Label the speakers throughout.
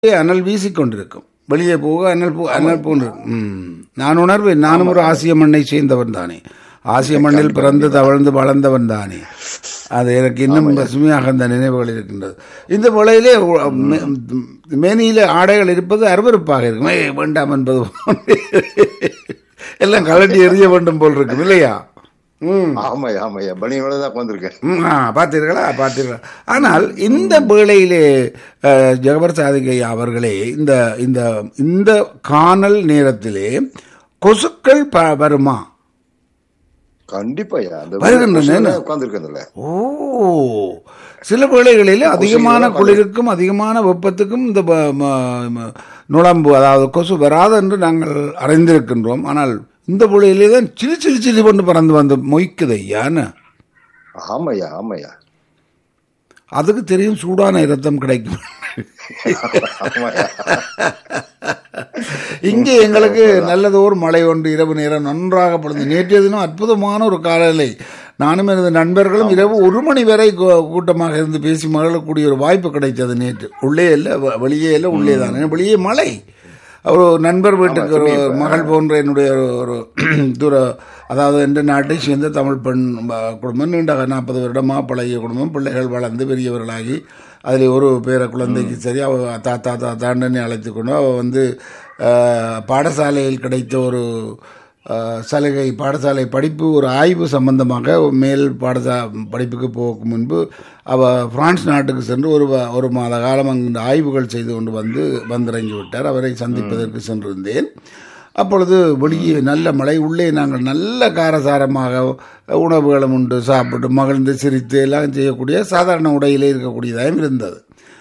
Speaker 1: அனல் வீசிக்கொண்டிருக்கும் வெளியே போக அனல் போ அனல் போன்று ம். நான் உணர்வேன் நானும் ஒரு ஆசிய மண்ணை சேர்ந்தவன் தானே ஆசிய மண்ணில் பிறந்து தவழ்ந்து வளர்ந்தவன் தானே அது எனக்கு இன்னும் பசுமையாக அந்த நினைவுகள் இருக்கின்றது இந்த வேளையிலே உ- மே- மேனியில ஆடைகள் இருப்பது அருவருப்பாக இருக்கும் ஏய், வேண்டாம் என்பது போன்று. எல்லாம் கலட்டி எறிய வேண்டும் போல் இருக்கும் இல்லையா ம்
Speaker 2: ஆமாய்யா ஆமாய்யா பனியோட தான் வந்திருக்கேன்
Speaker 1: ம், ஆ, பார்த்தீர்களா பார்த்தீர்களா ஆனால் இந்த வேளையிலே அஹ், ஜெகபர் சாதிகையா அவர்களே இந்த இந்த இந்த காணல் நேரத்திலே கொசுக்கள் ப- வருமா
Speaker 2: கண்டிப்பாய்யா அந்த
Speaker 1: வருகின்றன.
Speaker 2: உட்காந்துருக்கேன்ல
Speaker 1: ஓ சில வேளைகளில் அதிகமான குளிருக்கும் அதிகமான வெப்பத்துக்கும் இந்த ப- ம- ம- நுழம்பு அதாவது கொசு வராது என்று நாங்கள் அறிந்திருக்கின்றோம் ஆனால் இந்த வேளையிலே தான் சிலி சிலி சிலி கொண்டு பறந்து வந்து மொய்க்குது ஐயான்னு
Speaker 2: ஆமாய்யா ஆமாய்யா
Speaker 1: அதுக்கு தெரியும் சூடான இரத்தம் கிடைக்கும்
Speaker 2: ஆமாய்யா
Speaker 1: இங்கே எங்களுக்கு நல்லதோர் மழை ஒன்று இரவு நேரம் நன்றாக பொழுது நேற்றைய தினம் அற்புதமான ஒரு காலநிலை நானும் எனது நண்பர்களும் இரவு ஒரு மணி வரை கூ- கூட்டமாக இருந்து பேசி மகிழக்கூடிய ஒரு வாய்ப்பு கிடைத்தது நேற்று உள்ளே இல்லை வ- வெளியே இல்லை உள்ளே தான் ஏன்னா வெளியே மழை ஒரு நண்பர் வீட்டுக்கு ஒரு மகள் போன்ற என்னுடைய ஒரு- ஒரு தூர அதாவது எந்த நாட்டை சேர்ந்த தமிழ் பெண் ப- குடும்பம் நீண்ட நாற்பது வருடமாக பழகிய குடும்பம் பிள்ளைகள் வளர்ந்து பெரியவர்களாகி அதில் ஒரு பேர குழந்தைக்கு சரி அவ தாத்தா தாத்தாண்டனை அழைத்து கொண்டு அவள் வந்து அஹ், பாடசாலையில் கிடைத்த ஒரு அஹ், சலுகை பாடசாலை படிப்பு ஒரு ஆய்வு சம்பந்தமாக மேல் பாடசா படிப்புக்கு போகும் முன்பு அவள் பிரான்ஸ் நாட்டுக்கு சென்று ஒரு வ- ஒரு மாத காலம் அங்கு ஆய்வுகள் செய்து கொண்டு வந்து வந்திறங்கி விட்டார் அவரை சந்திப்பதற்கு சென்றிருந்தேன் அப்பொழுது வெளியே நல்ல மழை உள்ளே நாங்கள் நல்ல காரசாரமாக உணவுகளும் உண்டு சாப்பிட்டு மகிழ்ந்து சிரித்து எல்லாம் செய்யக்கூடிய சாதாரண உடையிலே இருக்கக்கூடியதாகவும் இருந்தது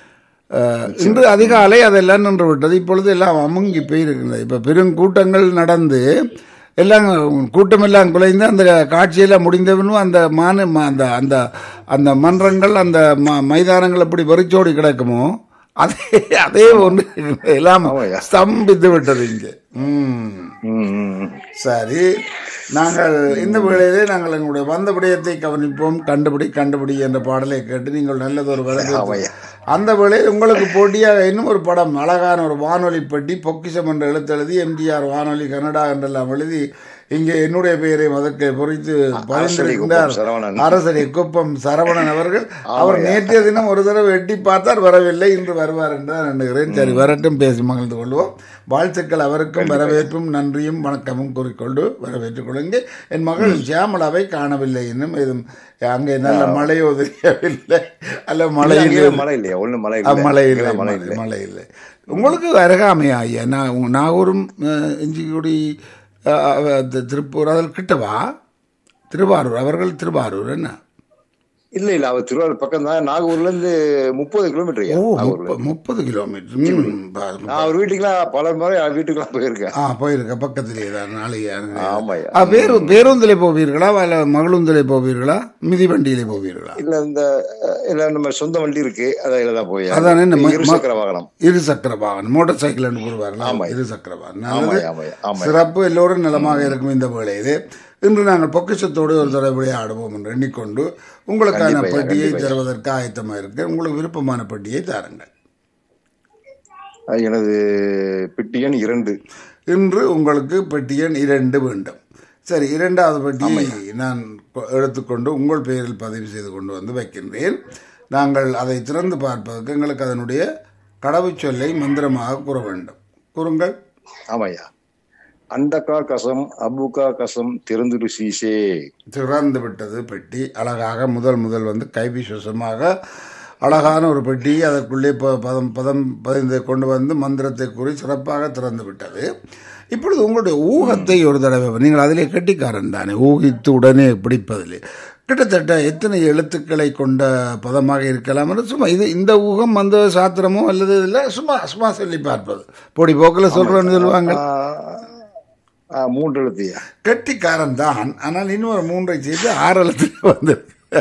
Speaker 1: அஹ், இன்று அதிகாலை அதெல்லாம் நின்று விட்டது இப்பொழுது எல்லாம் அமுங்கி போயிருக்கிறது இப்போ பெருங்கூட்டங்கள் நடந்து எல்லாம் கூட்டமெல்லாம் குலைந்து அந்த காட்சியெல்லாம் முடிந்தவனும் அந்த மான ம- அந்த அந்த அந்த மன்றங்கள் அந்த ம- மைதானங்கள் எப்படி வெறிச்சோடி கிடக்குமோ அதே அதே ஒன்று எல்லாம்
Speaker 2: ஆமாய்யா.
Speaker 1: ஸ்தம்பித்து விட்டது இங்கே ம்
Speaker 2: ம், ம்.
Speaker 1: சரி நாங்கள் இந்த வேளையிலே நாங்கள் எங்களுடைய வந்த விடயத்தை கவனிப்போம் கண்டுபிடி கண்டுபிடி என்ற பாடலை கேட்டு நீங்கள் நல்லதொரு வரவேற்பு
Speaker 2: ஆமாய்யா.
Speaker 1: அந்த வேளையில் உங்களுக்கு போட்டியாக இன்னும் ஒரு படம் அழகான ஒரு வானொலி பெட்டி பொக்கிஷம் என்ற எழுத்தெழுதி எம்ஜிஆர் வானொலி கனடா என்றெல்லாம் எழுதி இங்கே என்னுடைய பெயரையும் அதற்கு பொறித்து பரிந்திருக்கின்றார்
Speaker 2: குப்பம் சரவணன்.
Speaker 1: அரசடி குப்பம் சரவணன் அவர்கள் அவர் நேற்றைய தினம் ஒரு தடவை எட்டி பார்த்தார் வரவில்லை இன்று வருவார் என்று நான் எண்ணுகிறேன் சரி வரட்டும் பேசி மகிழ்ந்து கொள்வோம் வாழ்த்துக்கள் அவருக்கும் வரவேற்பும் நன்றியும் வணக்கமும் கூறிக்கொண்டு வரவேற்றுக் கொள்ளுங்க என் மகள் சியாமலாவை காணவில்லை இன்னும் எதுவும் அங்கே நல்ல மழையோ தெரியவில்லை அல்ல மழையில்
Speaker 2: இங்கே மழை இல்லையா ஒண்ணும் மழை
Speaker 1: அஹ்,
Speaker 2: இல்லை
Speaker 1: மழை இல்லை
Speaker 2: இங்கே மழை
Speaker 1: மழை
Speaker 2: இல்லை
Speaker 1: மழை இல்லை உங்களுக்கு அருகாமையா ஐயா நான் உங்க- நாகூரும் அஹ், இஞ்சிக்குடி அஹ், அஹ், தி- திருப்பூர் அதில் கிட்டவா திருவாரூர் அவர்கள் திருவாரூர் என்ன
Speaker 2: இல்ல இல்ல அவர் திருவாரூர் பக்கம் தான் நாகூர்ல இருந்து முப்பது கிலோமீட்டர்
Speaker 1: ஓ
Speaker 2: நாகூர்ல
Speaker 1: முப்ப- முப்பது கிலோமீட்டர் ம், பாருங்க.
Speaker 2: நான் அவர் வீட்டுக்குலாம் பல முறை அவர் வீட்டுக்குலாம் போயிருக்கேன்
Speaker 1: ஆ போயிருக்க பக்கத்திலே தான் நாளைக்கு
Speaker 2: ஆமாய்யா
Speaker 1: ஆ, பேரு பேருந்திலே போவீர்களா இல்ல மகளுந்திலே போவீர்களா மிதிவண்டியிலே போவீர்களா
Speaker 2: இல்ல இந்த அஹ், இல்ல நம்ம சொந்த வண்டி இருக்கு அதில தான் போய்
Speaker 1: அதானே நம்ம-
Speaker 2: இருசக்கர வாகனம்
Speaker 1: இரு சக்கர வாகனம் மோட்டார் சைக்கிள் என்று கூறுவார்களா
Speaker 2: ஆமாய்யா.
Speaker 1: இரு சக்கர வாகனம்
Speaker 2: ஆமாய்யா
Speaker 1: நல்லது
Speaker 2: ஆமாய்யா ஆமாய்யா
Speaker 1: சிறப்பு எல்லோரும் நலமாக இருக்கும் இந்த வேளையிலே இன்று நாங்கள் பொக்கிஷத்தோடு ஒரு தடவை விளையாடுவோம் என்று எண்ணிக்கொண்டு உங்களுக்கான
Speaker 2: கண்டிப்பாய்யா,
Speaker 1: பெட்டியை
Speaker 2: கண்டிப்பாய்யா.
Speaker 1: தருவதற்கு ஆயத்தமாக இருக்கு உங்களுக்கு விருப்பமான பெட்டியை தாருங்கள்
Speaker 2: அஹ், எனது பெட்டி எண் இரண்டு
Speaker 1: இன்று உங்களுக்கு பெட்டி எண் இரண்டு வேண்டும் சரி இரண்டாவது பெட்டியை நான் கொ- எடுத்துக்கொண்டு உங்கள் பெயரில் பதிவு செய்து கொண்டு வந்து வைக்கின்றேன் நாங்கள் அதை திறந்து பார்ப்பதற்கு எங்களுக்கு அதனுடைய கடவுச்சொல்லை மந்திரமாக கூற வேண்டும் கூறுங்கள்
Speaker 2: ஆமாய்யா அண்டக்கா கசம் அபுகா கசம் திறந்துரு சீசே
Speaker 1: திறந்து விட்டது பெட்டி அழகாக முதல் முதல் வந்து கைவிசுவசமாக அழகான ஒரு பெட்டி அதற்குள்ளே ப- பதம் பதம் பதிந்து கொண்டு வந்து மந்திரத்தை கூறி சிறப்பாக திறந்து விட்டது இப்பொழுது உங்களுடைய ஊகத்தை ஒரு தடவை நீங்கள் அதிலே கெட்டிக்காரன் தானே ஊகித்து உடனே பிடிப்பதிலே கிட்டத்தட்ட எத்தனை எழுத்துக்களை கொண்ட பதமாக இருக்கலாம் என்று சும்மா இது இந்த ஊகம் வந்து சாத்திரமோ அல்லது இல்லை சும்மா சும்மா சொல்லி பார்ப்பது பொடி போக்கில் சொல்றேன்னு சொல்லுவாங்க
Speaker 2: ஆஹ், ஆஹ், மூன்று எழுத்தியா
Speaker 1: கெட்டிக்காரன் தான் ஆனால் இன்னொரு மூன்றை செய்து ஆறு எழுத்துல வந்து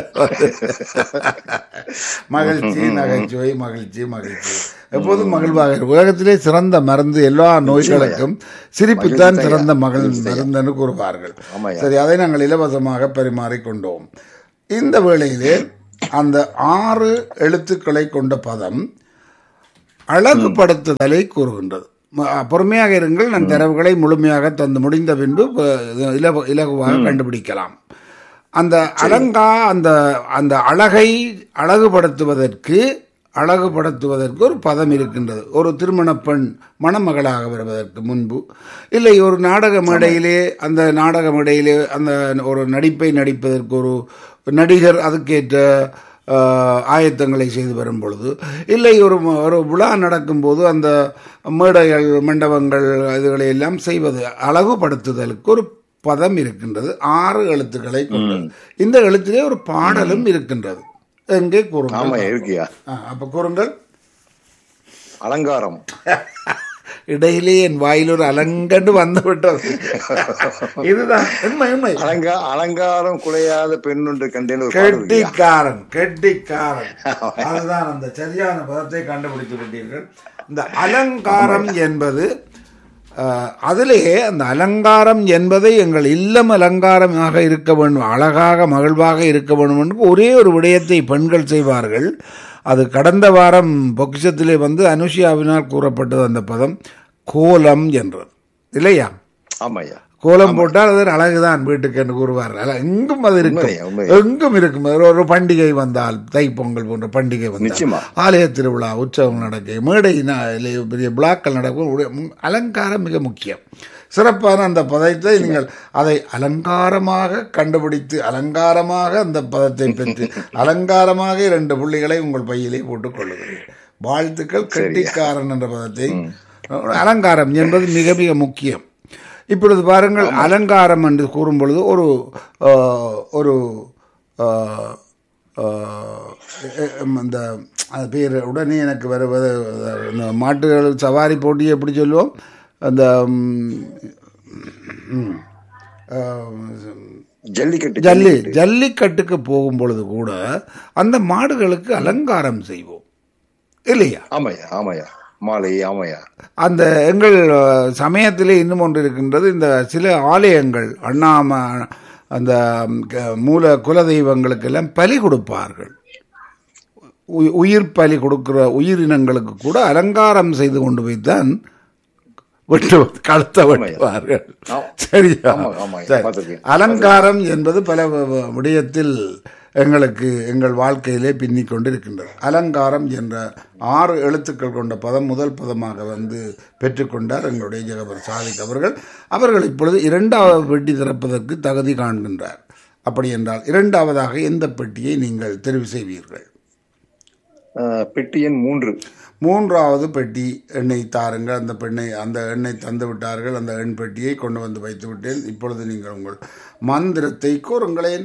Speaker 1: மகிழ்ச்சி நகைச்சுவை மகிழ்ச்சி மகிழ்ச்சி எப்போதும் மகிழ்வாக இரு. உலகத்திலே சிறந்த மருந்து எல்லா நோய்களுக்கும் சிரிப்புத்தான் சிறந்த மகள் மருந்துன்னு கூறுவார்கள்
Speaker 2: ஆமாய்யா.
Speaker 1: சரி அதை நாங்கள் இலவசமாக பரிமாறிக்கொண்டோம் இந்த வேளையிலே அந்த ஆறு எழுத்துக்களை கொண்ட பதம் அழகுபடுத்துதலை கூறுகின்றது ம- பொறுமையாக இருங்கள் நான் தரவுகளை முழுமையாக தந்து முடிந்த பின்பு ப- இலகு- இலகுவாக கண்டுபிடிக்கலாம் அந்த அலங்கா அந்த அந்த அழகை அழகுபடுத்துவதற்கு அழகுபடுத்துவதற்கு ஒரு பதம் இருக்கின்றது ஒரு திருமண பெண் மணமகளாக வருவதற்கு முன்பு இல்லை ஒரு நாடக மேடையிலே அந்த நாடக மேடையிலே அந்த ஒரு நடிப்பை நடிப்பதற்கு ஒரு நடிகர் அதுக்கேற்ற ஆஹ், ஆயத்தங்களை செய்து வரும் பொழுது இல்லை ஒரு ம- ஒரு விழா நடக்கும்போது அந்த மேடைகள் மண்டபங்கள் இதுகளை எல்லாம் செய்வது அழகுபடுத்துதலுக்கு ஒரு பதம் இருக்கின்றது ஆறு எழுத்துக்களை கொண்டது இந்த எழுத்திலே ஒரு பாடலும் இருக்கின்றது எங்கே
Speaker 2: ஆமா
Speaker 1: கூறுங்கள்
Speaker 2: இருக்கியா
Speaker 1: ஆ, அப்ப கூறுங்கள்
Speaker 2: அலங்காரம்
Speaker 1: இடையிலே என் வாயில் ஒரு அலங்கண்டு வந்து விட்டது இதுதான் உண்மை உண்மை
Speaker 2: அலங்கா அலங்காரம் குலையாத பெண் ஒன்று கண்டேன்னு ஒரு பாடல் இருக்கியா?
Speaker 1: கெட்டிக்காரன் கெட்டிக்காரன் அதுதான் அந்த சரியான பதத்தை கண்டுபிடித்து விட்டீர்கள் இந்த அலங்காரம் என்பது அஹ், அதிலே அந்த அலங்காரம் என்பதை எங்கள் இல்லம் அலங்காரமாக இருக்க வேண்டும் அழகாக மகிழ்வாக இருக்க வேண்டும் என்று ஒரே ஒரு விடயத்தை பெண்கள் செய்வார்கள் அது கடந்த வாரம் பொக்கிஷத்திலே வந்து அனுஷியாவினால் கூறப்பட்டது அந்த பதம் கோலம் என்றது இல்லையா
Speaker 2: ஆமாய்யா
Speaker 1: கோலம் போட்டால் அது ஒரு அழகுதான் வீட்டுக்கு என்று கூறுவார்கள் அல்ல, எங்கும் அது இருக்கும்
Speaker 2: உண்மையா, உண்மையா.
Speaker 1: எங்கும் இருக்கும் ஒரு- ஒரு பண்டிகை வந்தால் தைப்பொங்கல் போன்ற பண்டிகை வந்தால்
Speaker 2: நிச்சயமா.
Speaker 1: ஆலய திருவிழா உற்சவம் நடக்க மேடை நா- இல்லை பெரிய விழாக்கள் நடக்கும் உடைய- ம், அலங்காரம் மிக முக்கியம் சிறப்பான அந்த பதத்தை நீங்கள் அதை அலங்காரமாக கண்டுபிடித்து அலங்காரமாக அந்த பதத்தை பெற்று அலங்காரமாக இரண்டு புள்ளிகளை உங்கள் பையிலே போட்டுக் கொள்ளுகிறீர்கள் வாழ்த்துக்கள் கெட்டிக்காரன் என்ற பதத்தை அலங்காரம் என்பது மிக மிக முக்கியம் இப்பொழுது பாருங்கள் அலங்காரம் என்று கூறும் பொழுது ஒரு ஆஹ், ஒரு ஆஹ், ஆஹ், இந்த அது பேர் உடனே எனக்கு வருவது இந்த மாட்டுகள் சவாரி போட்டியை எப்படி சொல்லுவோம் அந்த ம், ம், ஆஹ்,
Speaker 2: ஜல்லிக்கட்டு
Speaker 1: ஜல்லி ஜல்லிக்கட்டுக்கு போகும் பொழுது கூட அந்த மாடுகளுக்கு அலங்காரம் செய்வோம் இல்லையா
Speaker 2: ஆமாய்யா ஆமாய்யா மாலை ஆமாய்யா
Speaker 1: அந்த எங்கள் அஹ், சமயத்திலே இன்னும் ஒன்று இருக்கின்றது இந்த சில ஆலயங்கள் அண்ணாம அந்த ம், க- மூல குலதெய்வங்களுக்கெல்லாம் பலி கொடுப்பார்கள் உயி- உயிர் பலி கொடுக்கிற உயிரினங்களுக்கு கூட அலங்காரம் செய்து கொண்டு போய்த்தான் வெட்டு கழுத்தை வெட்டுவார்கள்
Speaker 2: ஆமா.
Speaker 1: சரியா
Speaker 2: ஆமா, ஆமா,
Speaker 1: சரி.
Speaker 2: பார்த்திருக்கேன்.
Speaker 1: அலங்காரம் என்பது பல வ- வ- விடயத்தில் எங்களுக்கு எங்கள் வாழ்க்கையிலே பின்னிக் கொண்டிருக்கின்றது அலங்காரம் என்ற ஆறு எழுத்துக்கள் கொண்ட பதம் முதல் பதமாக வந்து பெற்றுக்கொண்டார் எங்களுடைய ஜெகபர் சாதிக் அவர்கள் அவர்கள் இப்பொழுது இரண்டாவது பெட்டி திறப்பதற்கு தகுதி காண்கின்றார் அப்படி என்றால் இரண்டாவதாக எந்த பெட்டியை நீங்கள் தெரிவு செய்வீர்கள்
Speaker 2: அஹ், பெட்டி எண் மூன்று
Speaker 1: மூன்றாவது பெட்டி எண்ணெய் தாருங்கள் அந்த பெண்ணை அந்த எண்ணெய் தந்து விட்டார்கள் அந்த எண் பெட்டியை கொண்டு வந்து வைத்து விட்டேன் இப்பொழுது நீங்கள் உங்கள் மந்திரத்தை கூறுங்களேன்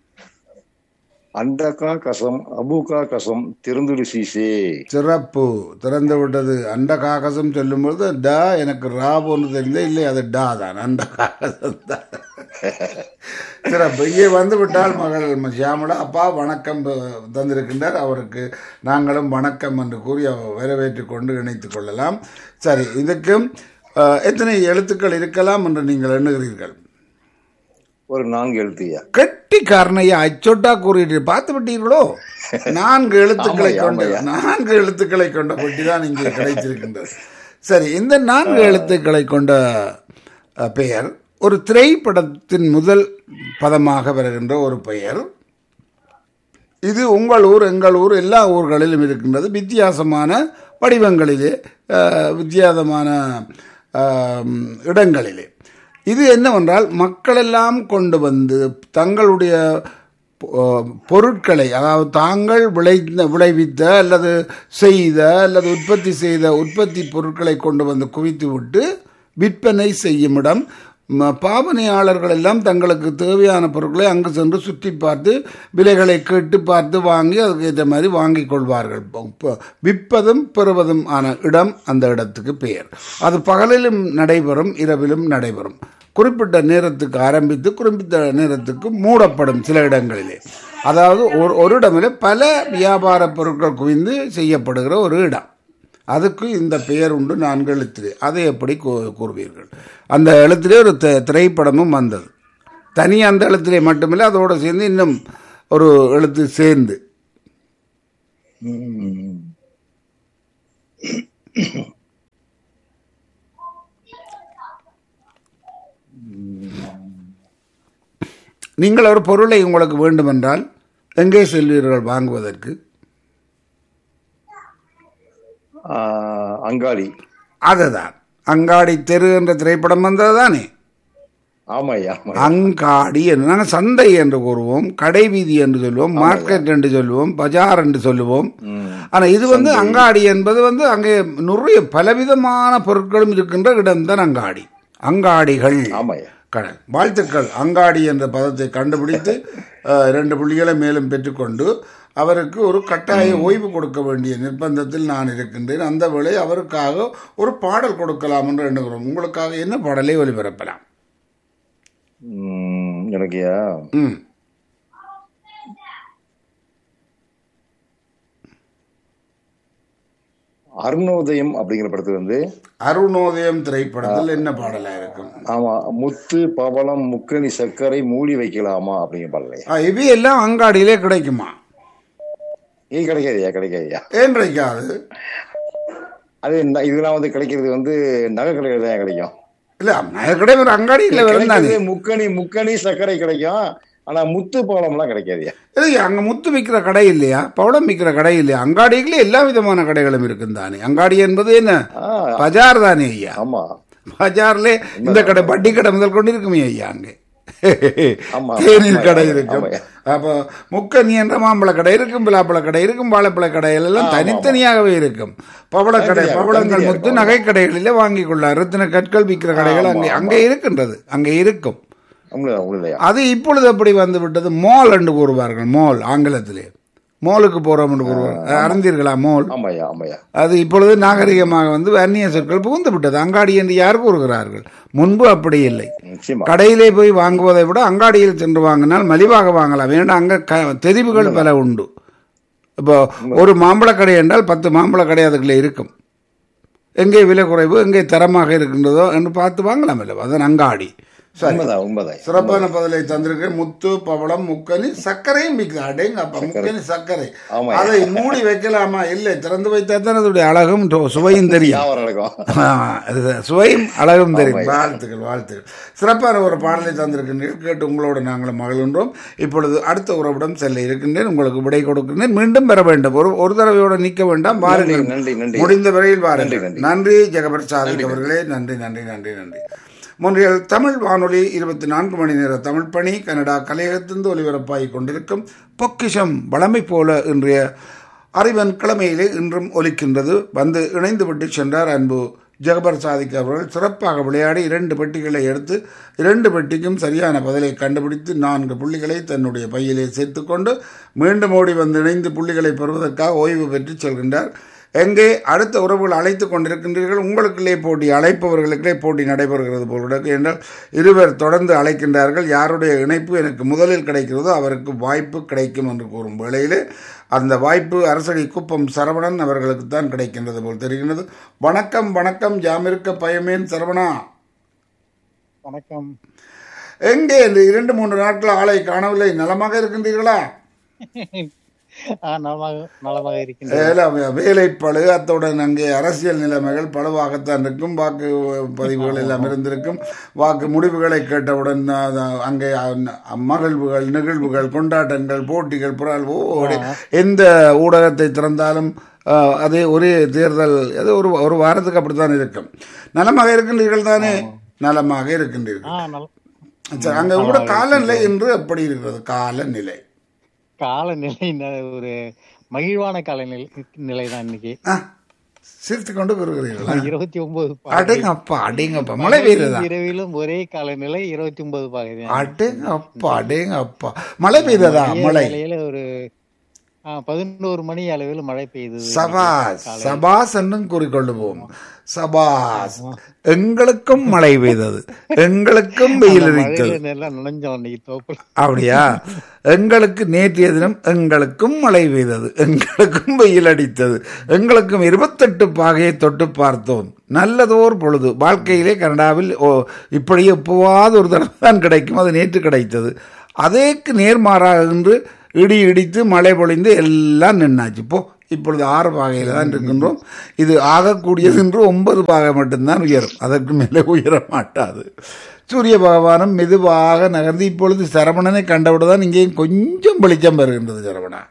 Speaker 2: அண்டகா கசம் அபுகா கசம் திறந்துடு சீசே
Speaker 1: சிறப்பு திறந்து விட்டது அண்ட காகசம் சொல்லும்பொழுது டா எனக்கு ரா போன்று தெரிந்தே இல்லை அது டா தான் அண்ட காகசம் தான் சிறப்பு இங்கே வந்து விட்டால் மகள் ஷியாமலா அப்பா வணக்கம் ப- தந்திருக்கின்றார் அவருக்கு நாங்களும் வணக்கம் என்று கூறி அவர் வரவேற்று கொண்டு இணைத்துக் கொள்ளலாம் சரி இதுக்கும் அஹ், எத்தனை எழுத்துக்கள் இருக்கலாம் என்று நீங்கள் எண்ணுகிறீர்கள்
Speaker 2: ஒரு நான்கு எழுத்துயா
Speaker 1: கெட்டி காரணையா அச்சொட்டா கூறிட்டு பார்த்து விட்டீர்களோ நான்கு எழுத்துக்களை
Speaker 2: ஆமாய்யா,
Speaker 1: கொண்ட
Speaker 2: ஆமாய்யா.
Speaker 1: நான்கு எழுத்துக்களை கொண்ட பெட்டி தான் இங்கே கிடைத்திருக்கின்றது சரி இந்த நான்கு எழுத்துக்களை கொண்ட அஹ், பெயர் ஒரு திரைப்படத்தின் முதல் பதமாக வருகின்ற ஒரு பெயர் இது உங்கள் ஊர் எங்கள் ஊர் எல்லா ஊர்களிலும் இருக்கின்றது வித்தியாசமான வடிவங்களிலே அஹ், வித்தியாசமான அஹ், இடங்களிலே இது என்னவென்றால் மக்களெல்லாம் கொண்டு வந்து தங்களுடைய பொ- பொருட்களை அதாவது தாங்கள் விளைந்த விளைவித்த அல்லது செய்த அல்லது உற்பத்தி செய்த உற்பத்தி பொருட்களை கொண்டு வந்து குவித்து விட்டு விற்பனை செய்யும் இடம் ம- பாவனையாளர்கள் எல்லாம் தங்களுக்கு தேவையான பொருட்களை அங்கு சென்று சுற்றி பார்த்து விலைகளை கேட்டு பார்த்து வாங்கி அதுக்கு ஏற்ற மாதிரி வாங்கிக் கொள்வார்கள் ப- ப- விற்பதும் பெறுவதும் ஆன இடம் அந்த இடத்துக்கு பெயர் அது பகலிலும் நடைபெறும் இரவிலும் நடைபெறும் குறிப்பிட்ட நேரத்துக்கு ஆரம்பித்து குறிப்பிட்ட நேரத்துக்கு மூடப்படும் சில இடங்களிலே அதாவது ஒரு ஒரு இடமில் பல வியாபார பொருட்கள் குவிந்து செய்யப்படுகிற ஒரு இடம் அதுக்கு இந்த பெயர் உண்டு நான்கு எழுத்திலே அதை எப்படி கூ- கூறுவீர்கள் அந்த எழுத்திலே ஒரு தி- திரைப்படமும் வந்தது தனி அந்த எழுத்திலே மட்டுமில்லை அதோடு சேர்ந்து இன்னும் ஒரு எழுத்து சேர்ந்து நீங்கள் ஒரு பொருளை உங்களுக்கு வேண்டுமென்றால் எங்கே செல்வீர்கள் வாங்குவதற்கு
Speaker 2: ஆஹ், அங்காடி
Speaker 1: அதுதான் அங்காடி தெரு என்ற திரைப்படம் வந்தது தானே
Speaker 2: ஆமாய்யா ஆமா
Speaker 1: அங்காடி என்று நாங்கள் சந்தை என்று கூறுவோம் கடை வீதி என்று சொல்லுவோம் மார்க்கெட் என்று சொல்லுவோம் பஜார் என்று சொல்லுவோம்
Speaker 2: ம்.
Speaker 1: ஆனா இது வந்து அங்காடி என்பது வந்து அங்கே நிறைய பலவிதமான பொருட்களும் இருக்கின்ற இடம்தான் அங்காடி அங்காடிகள்
Speaker 2: ஆமாய்யா
Speaker 1: கடை வாழ்த்துக்கள் அங்காடி என்ற பதத்தை கண்டுபிடித்து அஹ், இரண்டு புள்ளிகளை மேலும் பெற்றுக்கொண்டு அவருக்கு ஒரு கட்டாய ஓய்வு கொடுக்க வேண்டிய நிர்பந்தத்தில் நான் இருக்கின்றேன் அந்த வேளை அவருக்காக ஒரு பாடல் கொடுக்கலாம் என்று எண்ணுகிறோம் உங்களுக்காக என்ன பாடலை ஒளிபரப்பலாம்
Speaker 2: ம், எனக்குயா
Speaker 1: ம்
Speaker 2: அருணோதயம் அப்படிங்கிற படத்துல வந்து
Speaker 1: அருணோதயம் திரைப்படத்தில் என்ன பாடலா இருக்கும்
Speaker 2: ஆமா முத்து பவளம் முக்கணி சர்க்கரை மூடி வைக்கலாமா அப்படிங்கிற பாடலையா
Speaker 1: ஆ, இவை எல்லாம் அங்காடியிலே கிடைக்குமா
Speaker 2: இது கிடைக்காதுயா கிடைக்காதுயா
Speaker 1: ஏன் கிடைக்காது
Speaker 2: அது ந- இதெல்லாம் வந்து கிடைக்கிறது வந்து நகை கடைகள் தான் கிடைக்கும்
Speaker 1: இல்ல நகை கடை ஒரு அங்காடியில் வரும் தானே
Speaker 2: கிடைக்கிறது முக்கணி முக்கணி சர்க்கரை கிடைக்கும் ஆனா முத்து பவளம் எல்லாம் கிடைக்காதுயா
Speaker 1: இது அங்க முத்து விற்கிற கடை இல்லையா பவுடம் விற்கிற கடை இல்லையா அங்காடிகளே எல்லா விதமான கடைகளும் இருக்கும் தானே அங்காடி என்பது என்ன
Speaker 2: ஆஹ்
Speaker 1: பஜார் தானே ஐயா
Speaker 2: ஆமா
Speaker 1: பஜார்ல இந்த கடை வட்டி கடை முதல் கொண்டு இருக்குமே ஐயா அங்கே
Speaker 2: ஆமா.
Speaker 1: தேநீர்
Speaker 2: ஆமா,
Speaker 1: கடை
Speaker 2: ஆமா,
Speaker 1: இருக்கும்
Speaker 2: ஆமா.
Speaker 1: அப்போ முக்கனி என்ற மாம்பழ கடை இருக்கும் பிலாப்பழ கடை இருக்கும் வாழைப்பழ கடைகள் எல்லாம்
Speaker 2: ஆமா,
Speaker 1: தனித்தனியாகவே இருக்கும் பவள கடை
Speaker 2: தனித்தனியா
Speaker 1: பவளங்கள்
Speaker 2: இருக்கும்,
Speaker 1: முத்து நகை கடைகளிலே வாங்கிக் கொள்ள ரத்தின கற்கள் விற்கிற கடைகள்
Speaker 2: ஆமா,
Speaker 1: அங்கே
Speaker 2: ஆமா.
Speaker 1: அங்கே இருக்கின்றது அங்கே இருக்கும்
Speaker 2: உண்மைதான் உண்மைதையா
Speaker 1: அது இப்பொழுது எப்படி வந்து விட்டது மால் என்று கூறுவார்கள் மால் ஆங்கிலத்திலே மாலுக்கு போறோம் என்று கூறுவார்கள் அறிந்தீர்களா மால்
Speaker 2: ஆமாய்யா ஆமாய்யா
Speaker 1: அது இப்பொழுது நாகரிகமாக வந்து அந்நிய சொற்கள் புகுந்து விட்டது அங்காடி என்று யார் கூறுகிறார்கள் முன்பு அப்படி இல்லை
Speaker 2: நிச்சயமா
Speaker 1: கடையிலே போய் வாங்குவதை விட அங்காடியில் சென்று வாங்கினால் மலிவாக வாங்கலாம் ஏன்னா அங்கே க தெரிவுகள் பல உண்டு இப்போ ஒரு மாம்பழ கடை என்றால் பத்து மாம்பழ கடை அதுக்குள்ளே இருக்கும் எங்கே விலை குறைவு எங்கே தரமாக இருக்கின்றதோ என்று பார்த்து வாங்கலாம் அல்லவா அதன் அங்காடி சரி
Speaker 2: உண்மைதான் உண்மைதான்
Speaker 1: சிறப்பான பதிலை தந்திருக்கேன் முத்து பவளம் முக்கனி சர்க்கரையும் விற்குது அடேங்க அப்பா முக்கனி சர்க்கரை
Speaker 2: ஆமா.
Speaker 1: அதை மூடி வைக்கலாமா இல்லை திறந்து வைத்தா தான் அதனுடைய அழகும் டோ- சுவையும் தெரியும்
Speaker 2: வியாபாரம் நடக்கும்
Speaker 1: ஆ, அது சுவையும் அழகும் தெரியும் வாழ்த்துக்கள் வாழ்த்துக்கள் சிறப்பான ஒரு பாடலை தந்திருக்கின்றீர்கள் கேட்டு உங்களோடு நாங்களும் மகிழ்கின்றோம் இப்பொழுது அடுத்த உறவிடம் செல்ல இருக்கின்றேன் உங்களுக்கு விடை கொடுக்கின்றேன் மீண்டும் பெற வேண்டும் ஒரு ஒரு தடவையோடு நிற்க வேண்டாம் வாருங்கள்
Speaker 2: நன்றி நன்றி
Speaker 1: முடிந்த வரையில் வாருங்கள்
Speaker 2: நன்றி.
Speaker 1: நன்றி ஜெகபர் சாதிக் அவர்களே நன்றி நன்றி நன்றி நன்றி முன்றியல் தமிழ் வானொலி இருபத்தி நான்கு மணி நேர தமிழ் பணி கனடா கலையகத்திலிருந்து ஒலிபரப்பாகிக் கொண்டிருக்கும் பொக்கிஷம் வளமை போல இன்றைய அறிவன் கிழமையிலே இன்றும் ஒலிக்கின்றது வந்து இணைந்து விட்டு சென்றார் அன்பு ஜெகபர் சாதிக் அவர்கள் சிறப்பாக விளையாடி இரண்டு பெட்டிகளை எடுத்து இரண்டு பெட்டிக்கும் சரியான பதிலை கண்டுபிடித்து நான்கு புள்ளிகளை தன்னுடைய பையிலே சேர்த்துக்கொண்டு மீண்டும் ஓடி வந்து இணைந்து புள்ளிகளை பெறுவதற்காக ஓய்வு பெற்று செல்கின்றார் எங்கே அடுத்த உறவுகள் அழைத்து கொண்டிருக்கின்றீர்கள் உங்களுக்குள்ளே போட்டி அழைப்பவர்களுக்கே போட்டி நடைபெறுகிறது போல் கிடக்கு என்றால் இருவர் தொடர்ந்து அழைக்கின்றார்கள் யாருடைய இணைப்பு எனக்கு முதலில் கிடைக்கிறதோ அவருக்கு வாய்ப்பு கிடைக்கும் என்று கூறும் வேளையிலே அந்த வாய்ப்பு அரசடி குப்பம் சரவணன் அவர்களுக்கு தான் கிடைக்கின்றது போல் தெரிகின்றது வணக்கம் வணக்கம் ஜாமிருக்க பயமேன் சரவணா
Speaker 3: வணக்கம்
Speaker 1: எங்கே இந்த இரண்டு மூன்று நாட்கள் ஆளை காணவில்லை நலமாக இருக்கின்றீர்களா
Speaker 3: ஆ, நலமாக நலமாக இருக்கின்றேன்
Speaker 1: வேலை வேலைப்பழு அத்துடன் அங்கே அரசியல் நிலைமைகள் பழுவாகத்தான் இருக்கும் வாக்கு பதிவுகள் எல்லாம் இருந்திருக்கும் வாக்கு முடிவுகளை கேட்டவுடன் அஹ், அங்கே அஹ், மகிழ்வுகள் நிகழ்வுகள் கொண்டாட்டங்கள் போட்டிகள் புறால் ஓ எந்த ஊடகத்தை திறந்தாலும் அஹ், அதே ஒரே தேர்தல் அது ஒரு ஒரு வாரத்துக்கு அப்படித்தான் இருக்கும் நலமாக இருக்கின்றீர்கள் தானே நலமாக இருக்கின்றீர்கள்
Speaker 3: ஆ நல
Speaker 1: சரி அங்கே கூட காலநிலை என்று எப்படி இருக்கிறது காலநிலை
Speaker 3: காலநிலை ந- ஒரு மகிழ்வான காலநிலை நிலை தான் இன்னைக்கு
Speaker 1: ஆ, சிரித்து கொண்டு வருகிறீர்களா
Speaker 3: இருபத்தி ஒன்பது
Speaker 1: அடேங்கப்பா அடேங்கப்பா மழை பெய்யுதா
Speaker 3: இரவிலும் ஒரே காலநிலை இருபத்தி ஒன்பது பாகுது
Speaker 1: அடேங்கப்பா அடேங்கப்பா மழை பெய்ததா மழை
Speaker 3: வேலையில ஒரு ஆ, பதினோரு மணி அளவில் மழை பெய்யுது
Speaker 1: சபாஸ் சபாஸ் என்றும் கூறிக்கொள்ளுவோம் சபாஸ் எங்களுக்கும் மழை பெய்தது எங்களுக்கும் வெயில் இருக்கிறது
Speaker 3: மழையில எல்லாம் நனைஞ்சோம் இன்னைக்கு தோப்புல
Speaker 1: அப்படியா எங்களுக்கு நேற்றைய தினம் எங்களுக்கும் மழை பெய்தது எங்களுக்கும் வெயில் அடித்தது எங்களுக்கும் இருபத்தெட்டு பாகையை தொட்டு பார்த்தோம் நல்லதோர் பொழுது வாழ்க்கையிலே கனடாவில் ஓ இப்படி எப்போவாது ஒரு தடவை தான் கிடைக்கும் அது நேற்று கிடைத்தது அதேக்கு நேர்மாறாக இன்று இடி இடித்து மழை பொழிந்து எல்லாம் நின்னாச்சு இப்போ இப்பொழுது ஆறு பாகையில் தான் இருக்கின்றோம் இது ஆகக்கூடியது என்று ஒன்பது பாகை மட்டும்தான் உயரும் அதற்கு மேலே உயர மாட்டாது சூரிய பகவானும் மெதுவாக நகர்ந்து இப்பொழுது சரவணனை கண்டவுடன் இங்கேயும் கொஞ்சம் வெளிச்சம் பெறுகின்றது சரவணா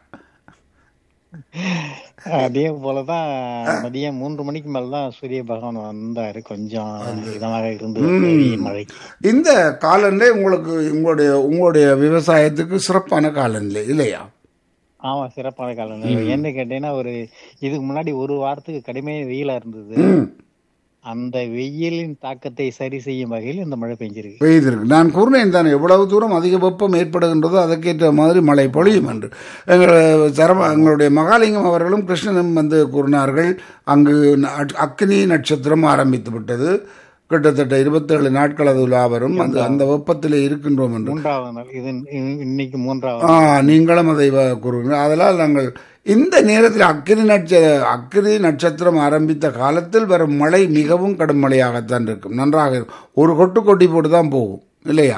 Speaker 3: அதே போலதான் மதியம் மூன்று மணிக்கு மேலதான் சூரிய பகவான் வந்தாரு கொஞ்சம் இதமாக இருந்தது வெயில் மழைக்கு
Speaker 1: இந்த காலநிலை உங்களுக்கு உங்களுடைய உங்களுடைய விவசாயத்துக்கு சிறப்பான காலநிலை இல்லையா
Speaker 3: ஆமா சிறப்பான காலம் என்ன கேட்டீங்கன்னா ஒரு இதுக்கு முன்னாடி ஒரு வாரத்துக்கு கடுமையான வெயிலா இருந்தது
Speaker 1: ம்.
Speaker 3: அந்த வெயிலின் தாக்கத்தை சரி செய்யும் வகையில் இந்த மழை பெஞ்சிருக்கு
Speaker 1: பெய்திருக்கு நான் கூறினேன் தான் எவ்வளவு தூரம் அதிக வெப்பம் ஏற்படுகின்றதோ அதற்கேற்ற மாதிரி மழை பொழியும் என்று எங்கள் சரம எங்களுடைய மகாலிங்கம் அவர்களும் கிருஷ்ணனும் வந்து கூறினார்கள் அங்கு ந- அக்னி நட்சத்திரம் ஆரம்பித்து விட்டது கிட்டத்தட்ட இருபத்தேழு நாட்கள் அது உலா வரும் அந்த அந்த வெப்பத்திலே இருக்கின்றோம் என்று
Speaker 3: மூன்றாவது நாள் இது இ- இன்னைக்கு மூன்றாவது
Speaker 1: ஆ நீங்களும் அதை வ- கூறுங்கள் அதனால் நாங்கள் இந்த நேரத்தில் அக்கினி நட்ச அக்கினி நட்சத்திரம் ஆரம்பித்த காலத்தில் வரும் மழை மிகவும் கடும் மழையாகத்தான் இருக்கும் நன்றாக இருக்கும் ஒரு கொட்டு கொட்டி போட்டு தான் போகும் இல்லையா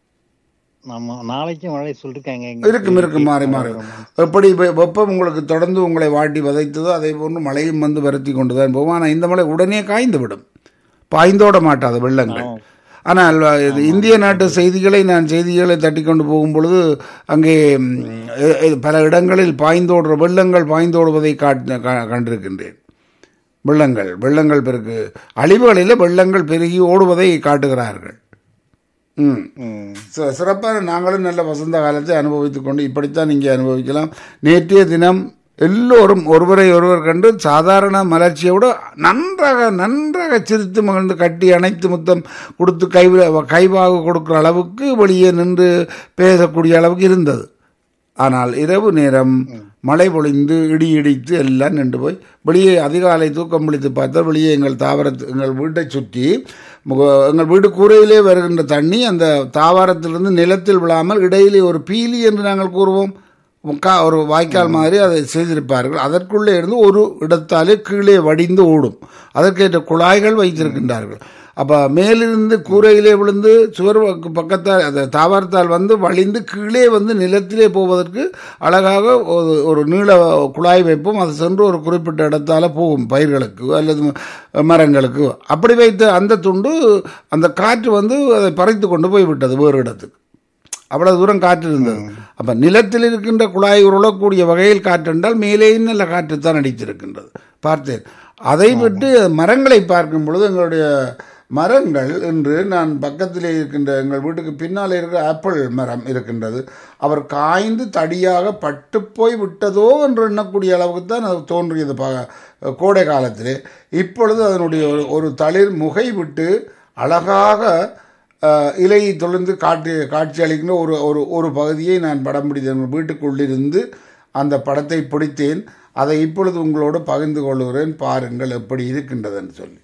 Speaker 3: நம்ம நாளைக்கும் மழை சொல்லிருக்காங்க இங்க.
Speaker 1: இருக்கும் இருக்கும் மாறி மாறி எப்படி வெ- வெப்பம் உங்களுக்கு தொடர்ந்து உங்களை வாட்டி வதைத்ததோ அதே போன்று மழையும் வந்து வருத்தி கொண்டு தான் போகும் ஆனால் இந்த மழை உடனே காய்ந்து விடும் பாய்ந்தோட மாட்டாது வெள்ளங்கள் ஆனால் இது இந்திய நாட்டு செய்திகளை நான் செய்திகளை தட்டி கொண்டு போகும் பொழுது அங்கே ம், எ- எ- பல இடங்களில் பாய்ந்தோடுற வெள்ளங்கள் பாய்ந்தோடுவதை காட்டு கா- கண்டிருக்கின்றேன் வெள்ளங்கள் வெள்ளங்கள் பெருக்கு அழிவுகளில் வெள்ளங்கள் பெருகி ஓடுவதை காட்டுகிறார்கள் ம்
Speaker 3: ம்.
Speaker 1: சி- சிறப்பான நாங்களும் நல்ல வசந்த காலத்தை அனுபவித்துக் கொண்டு இப்படித்தான் இங்கே அனுபவிக்கலாம் நேற்றைய தினம் எல்லோரும் ஒருவரை ஒருவர் கண்டு சாதாரண மலர்ச்சியோடு நன்றாக நன்றாக சிரித்து மகிழ்ந்து கட்டி அணைத்து முத்தம் கொடுத்து கை கைவாக கொடுக்குற அளவுக்கு வெளியே நின்று பேசக்கூடிய அளவுக்கு இருந்தது ஆனால் இரவு நேரம் மழை பொழிந்து இடி இடித்து எல்லாம் நின்று போய் வெளியே அதிகாலை தூக்கம் விழித்து பார்த்தால் வெளியே எங்கள் தாவரத்து எங்கள் வீட்டை சுற்றி முக- எங்கள் வீட்டு கூரையிலே வருகின்ற தண்ணி அந்த தாவரத்திலிருந்து நிலத்தில் விழாமல் இடையிலே ஒரு பீலி என்று நாங்கள் கூறுவோம் முக்கா ஒரு வாய்க்கால் மாதிரி அதை செய்திருப்பார்கள் அதற்குள்ளே இருந்து ஒரு இடத்தாலே கீழே வடிந்து ஓடும் அதற்கேற்ற குழாய்கள் வைத்திருக்கின்றார்கள் அப்போ மேலிருந்து கூரையிலே விழுந்து சுவர் பக்க- பக்கத்தால் அந்த தாவரத்தால் வந்து வழிந்து கீழே வந்து நிலத்திலே போவதற்கு அழகாக ஒரு ஒரு நீள குழாய் வைப்போம் அது சென்று ஒரு குறிப்பிட்ட இடத்தால போகும் பயிர்களுக்கு அல்லது ம- மரங்களுக்கு அப்படி வைத்த அந்த துண்டு அந்த காற்று வந்து அதை பறித்து கொண்டு போய்விட்டது வேறு இடத்துக்கு அவ்வளவு தூரம் காற்று இருந்தது அப்ப நிலத்தில் இருக்கின்ற குழாய் உருளக்கூடிய வகையில் காற்று என்றால் மேலேயும் நல்ல காற்று தான் அடித்திருக்கின்றது பார்த்தேன் அதை விட்டு மரங்களை பார்க்கும் பொழுது எங்களுடைய மரங்கள் என்று நான் பக்கத்திலே இருக்கின்ற எங்கள் வீட்டுக்கு பின்னாலே இருக்கிற ஆப்பிள் மரம் இருக்கின்றது அவர் காய்ந்து தடியாக பட்டு போய் விட்டதோ என்று எண்ணக்கூடிய அளவுக்கு தான் அது தோன்றியது ப- கோடை காலத்திலே இப்பொழுது அதனுடைய ஒரு ஒரு தளிர் முகை விட்டு அழகாக அஹ், இலை தொழுந்து காட்டி காட்சி அளிக்கின்ற ஒரு ஒரு ஒரு பகுதியை நான் படம் பிடித்தேன் வீட்டுக்குள்ளிருந்து அந்த படத்தை பிடித்தேன் அதை இப்பொழுது உங்களோடு பகிர்ந்து கொள்கிறேன் பாருங்கள் எப்படி இருக்கின்றதுன்னு சொல்லி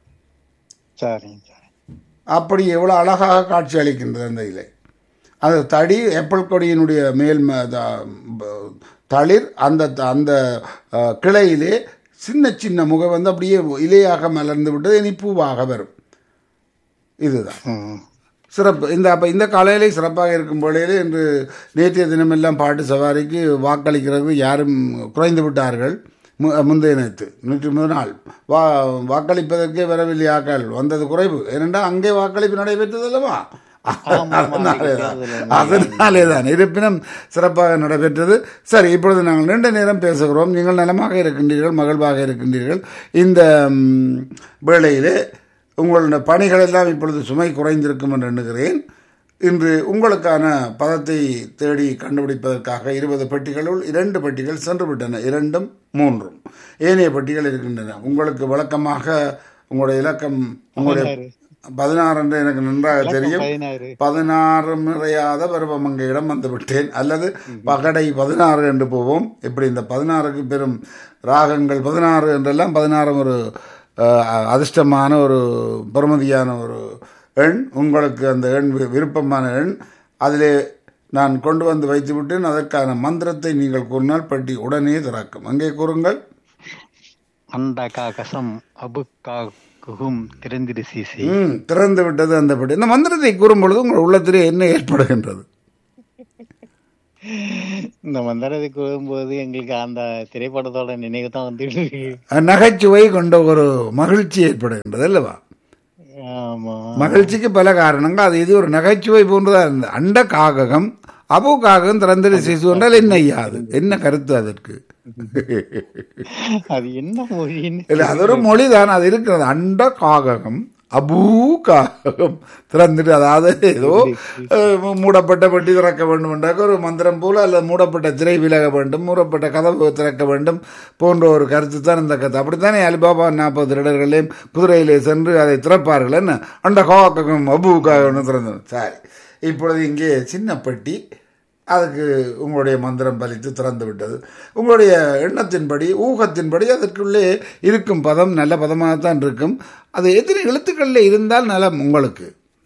Speaker 3: சரிங்க சரி
Speaker 1: அப்படி எவ்வளோ அழகாக காட்சி அளிக்கின்றது அந்த இலை அந்த தடி ஏப்பல் கொடியினுடைய மேல் ம- த- ப- தளிர் அந்த அந்த அஹ், கிளையிலே சின்ன சின்ன முகம் வந்து அப்படியே இலையாக மலர்ந்து விட்டது இனி பூவாக வரும் இதுதான்
Speaker 3: ம்.
Speaker 1: சிறப்பு இந்த அப்போ இந்த காலையிலே சிறப்பாக இருக்கும் வேளையிலே இன்று நேற்றைய தினமெல்லாம் பாட்டு சவாரிக்கு வாக்களிக்கிறது யாரும் குறைந்து விட்டார்கள் மு- முந்தைய நேற்று நேற்று முதல் நாள் வா வாக்களிப்பதற்கே வரவில்லை ஆக்கள் வந்தது குறைவு ஏனென்றால் அங்கே வாக்களிப்பு நடைபெற்றது அல்லவா அதனாலேதான் அதனாலேதான் இருப்பினும் சிறப்பாக நடைபெற்றது சரி இப்பொழுது நாங்கள் நீண்ட நேரம் பேசுகிறோம் நீங்கள் நலமாக இருக்கின்றீர்கள் மகிழ்வாக இருக்கின்றீர்கள் இந்த ம், வேளையிலே உங்களுடைய பணிகள் எல்லாம் இப்பொழுது சுமை குறைந்திருக்கும் என்று எண்ணுகிறேன் இன்று உங்களுக்கான பதத்தை தேடி கண்டுபிடிப்பதற்காக இருபது பெட்டிகளுள் இரண்டு பெட்டிகள் சென்று விட்டன இரண்டும் மூன்றும் ஏனைய பெட்டிகள் இருக்கின்றன உங்களுக்கு வழக்கமாக உங்களுடைய இலக்கம் உங்களுடைய பதினாறு என்று எனக்கு நன்றாக தெரியும்
Speaker 3: பதினாறு
Speaker 1: பதினாறு நிறையாத பருவமங்கையிடம் வந்து விட்டேன் அல்லது பகடை பதினாறு என்று போவோம் இப்படி இந்த பதினாறுக்கு பெரும் ராகங்கள் பதினாறு என்றெல்லாம் பதினாறு ஒரு அஹ், அதிர்ஷ்டமான ஒரு பெருமதியான ஒரு எண் உங்களுக்கு அந்த எண் வி- விருப்பமான எண் அதிலே நான் கொண்டு வந்து வைத்து விட்டேன் அதற்கான மந்திரத்தை நீங்கள் கூறினால் பெட்டி உடனே திறக்கும் அங்கே கூறுங்கள்
Speaker 3: அண்டா கா கசம் அபு கா குகும் திறந்திரு சீசி
Speaker 1: ம் திறந்து விட்டது அந்த பெட்டி இந்த மந்திரத்தை கூறும் பொழுது உங்கள் உள்ளத்திலே என்ன ஏற்படுகின்றது
Speaker 3: இந்த மந்திரத்துக்கு வரும்போது எங்களுக்கு அந்த திரைப்படத்தோட நினைவு தான் வந்துட்டு இருக்கு
Speaker 1: நகைச்சுவை கொண்ட ஒரு மகிழ்ச்சி ஏற்படுகின்றது அல்லவா
Speaker 3: ஆமா
Speaker 1: மகிழ்ச்சிக்கு பல காரணங்கள் அது இது ஒரு நகைச்சுவை போன்றதா இருந்தது அண்ட காககம் அபு காககம் திறந்திட சிசு என்றால் என்ன ஐயா அது என்ன கருத்து அதற்கு
Speaker 3: அது என்ன மொழின்னு
Speaker 1: இல்ல அது ஒரு மொழிதான் அது இருக்கிறது அண்ட காககம் அபூ காககம் திறந்துட்டு அதாவது ஏதோ அஹ், மூடப்பட்ட பெட்டி திறக்க வேண்டும் என்றாக்க ஒரு மந்திரம் போல அல்லது மூடப்பட்ட திரை விலக வேண்டும் மூடப்பட்ட கதவு திறக்க வேண்டும் போன்ற ஒரு கருத்து தான் இந்த கருத்து அப்படித்தானே அலிபாபா நாற்பது திருடர்களையும் குதிரையிலே சென்று அதை திறப்பார்கள் என்ன அண்ட காககம் அபூ காகம்னு திறந்து சரி இப்பொழுது இங்கே சின்ன பெட்டி அதுக்கு உங்களுடைய மந்திரம் பலித்து திறந்து விட்டது உங்களுடைய எண்ணத்தின்படி ஊகத்தின்படி அதற்குள்ளே இருக்கும் பதம் நல்ல பதமாகத்தான் இருக்கும் அது எத்தனை எழுத்துக்களில் இருந்தால் நலம் உங்களுக்கு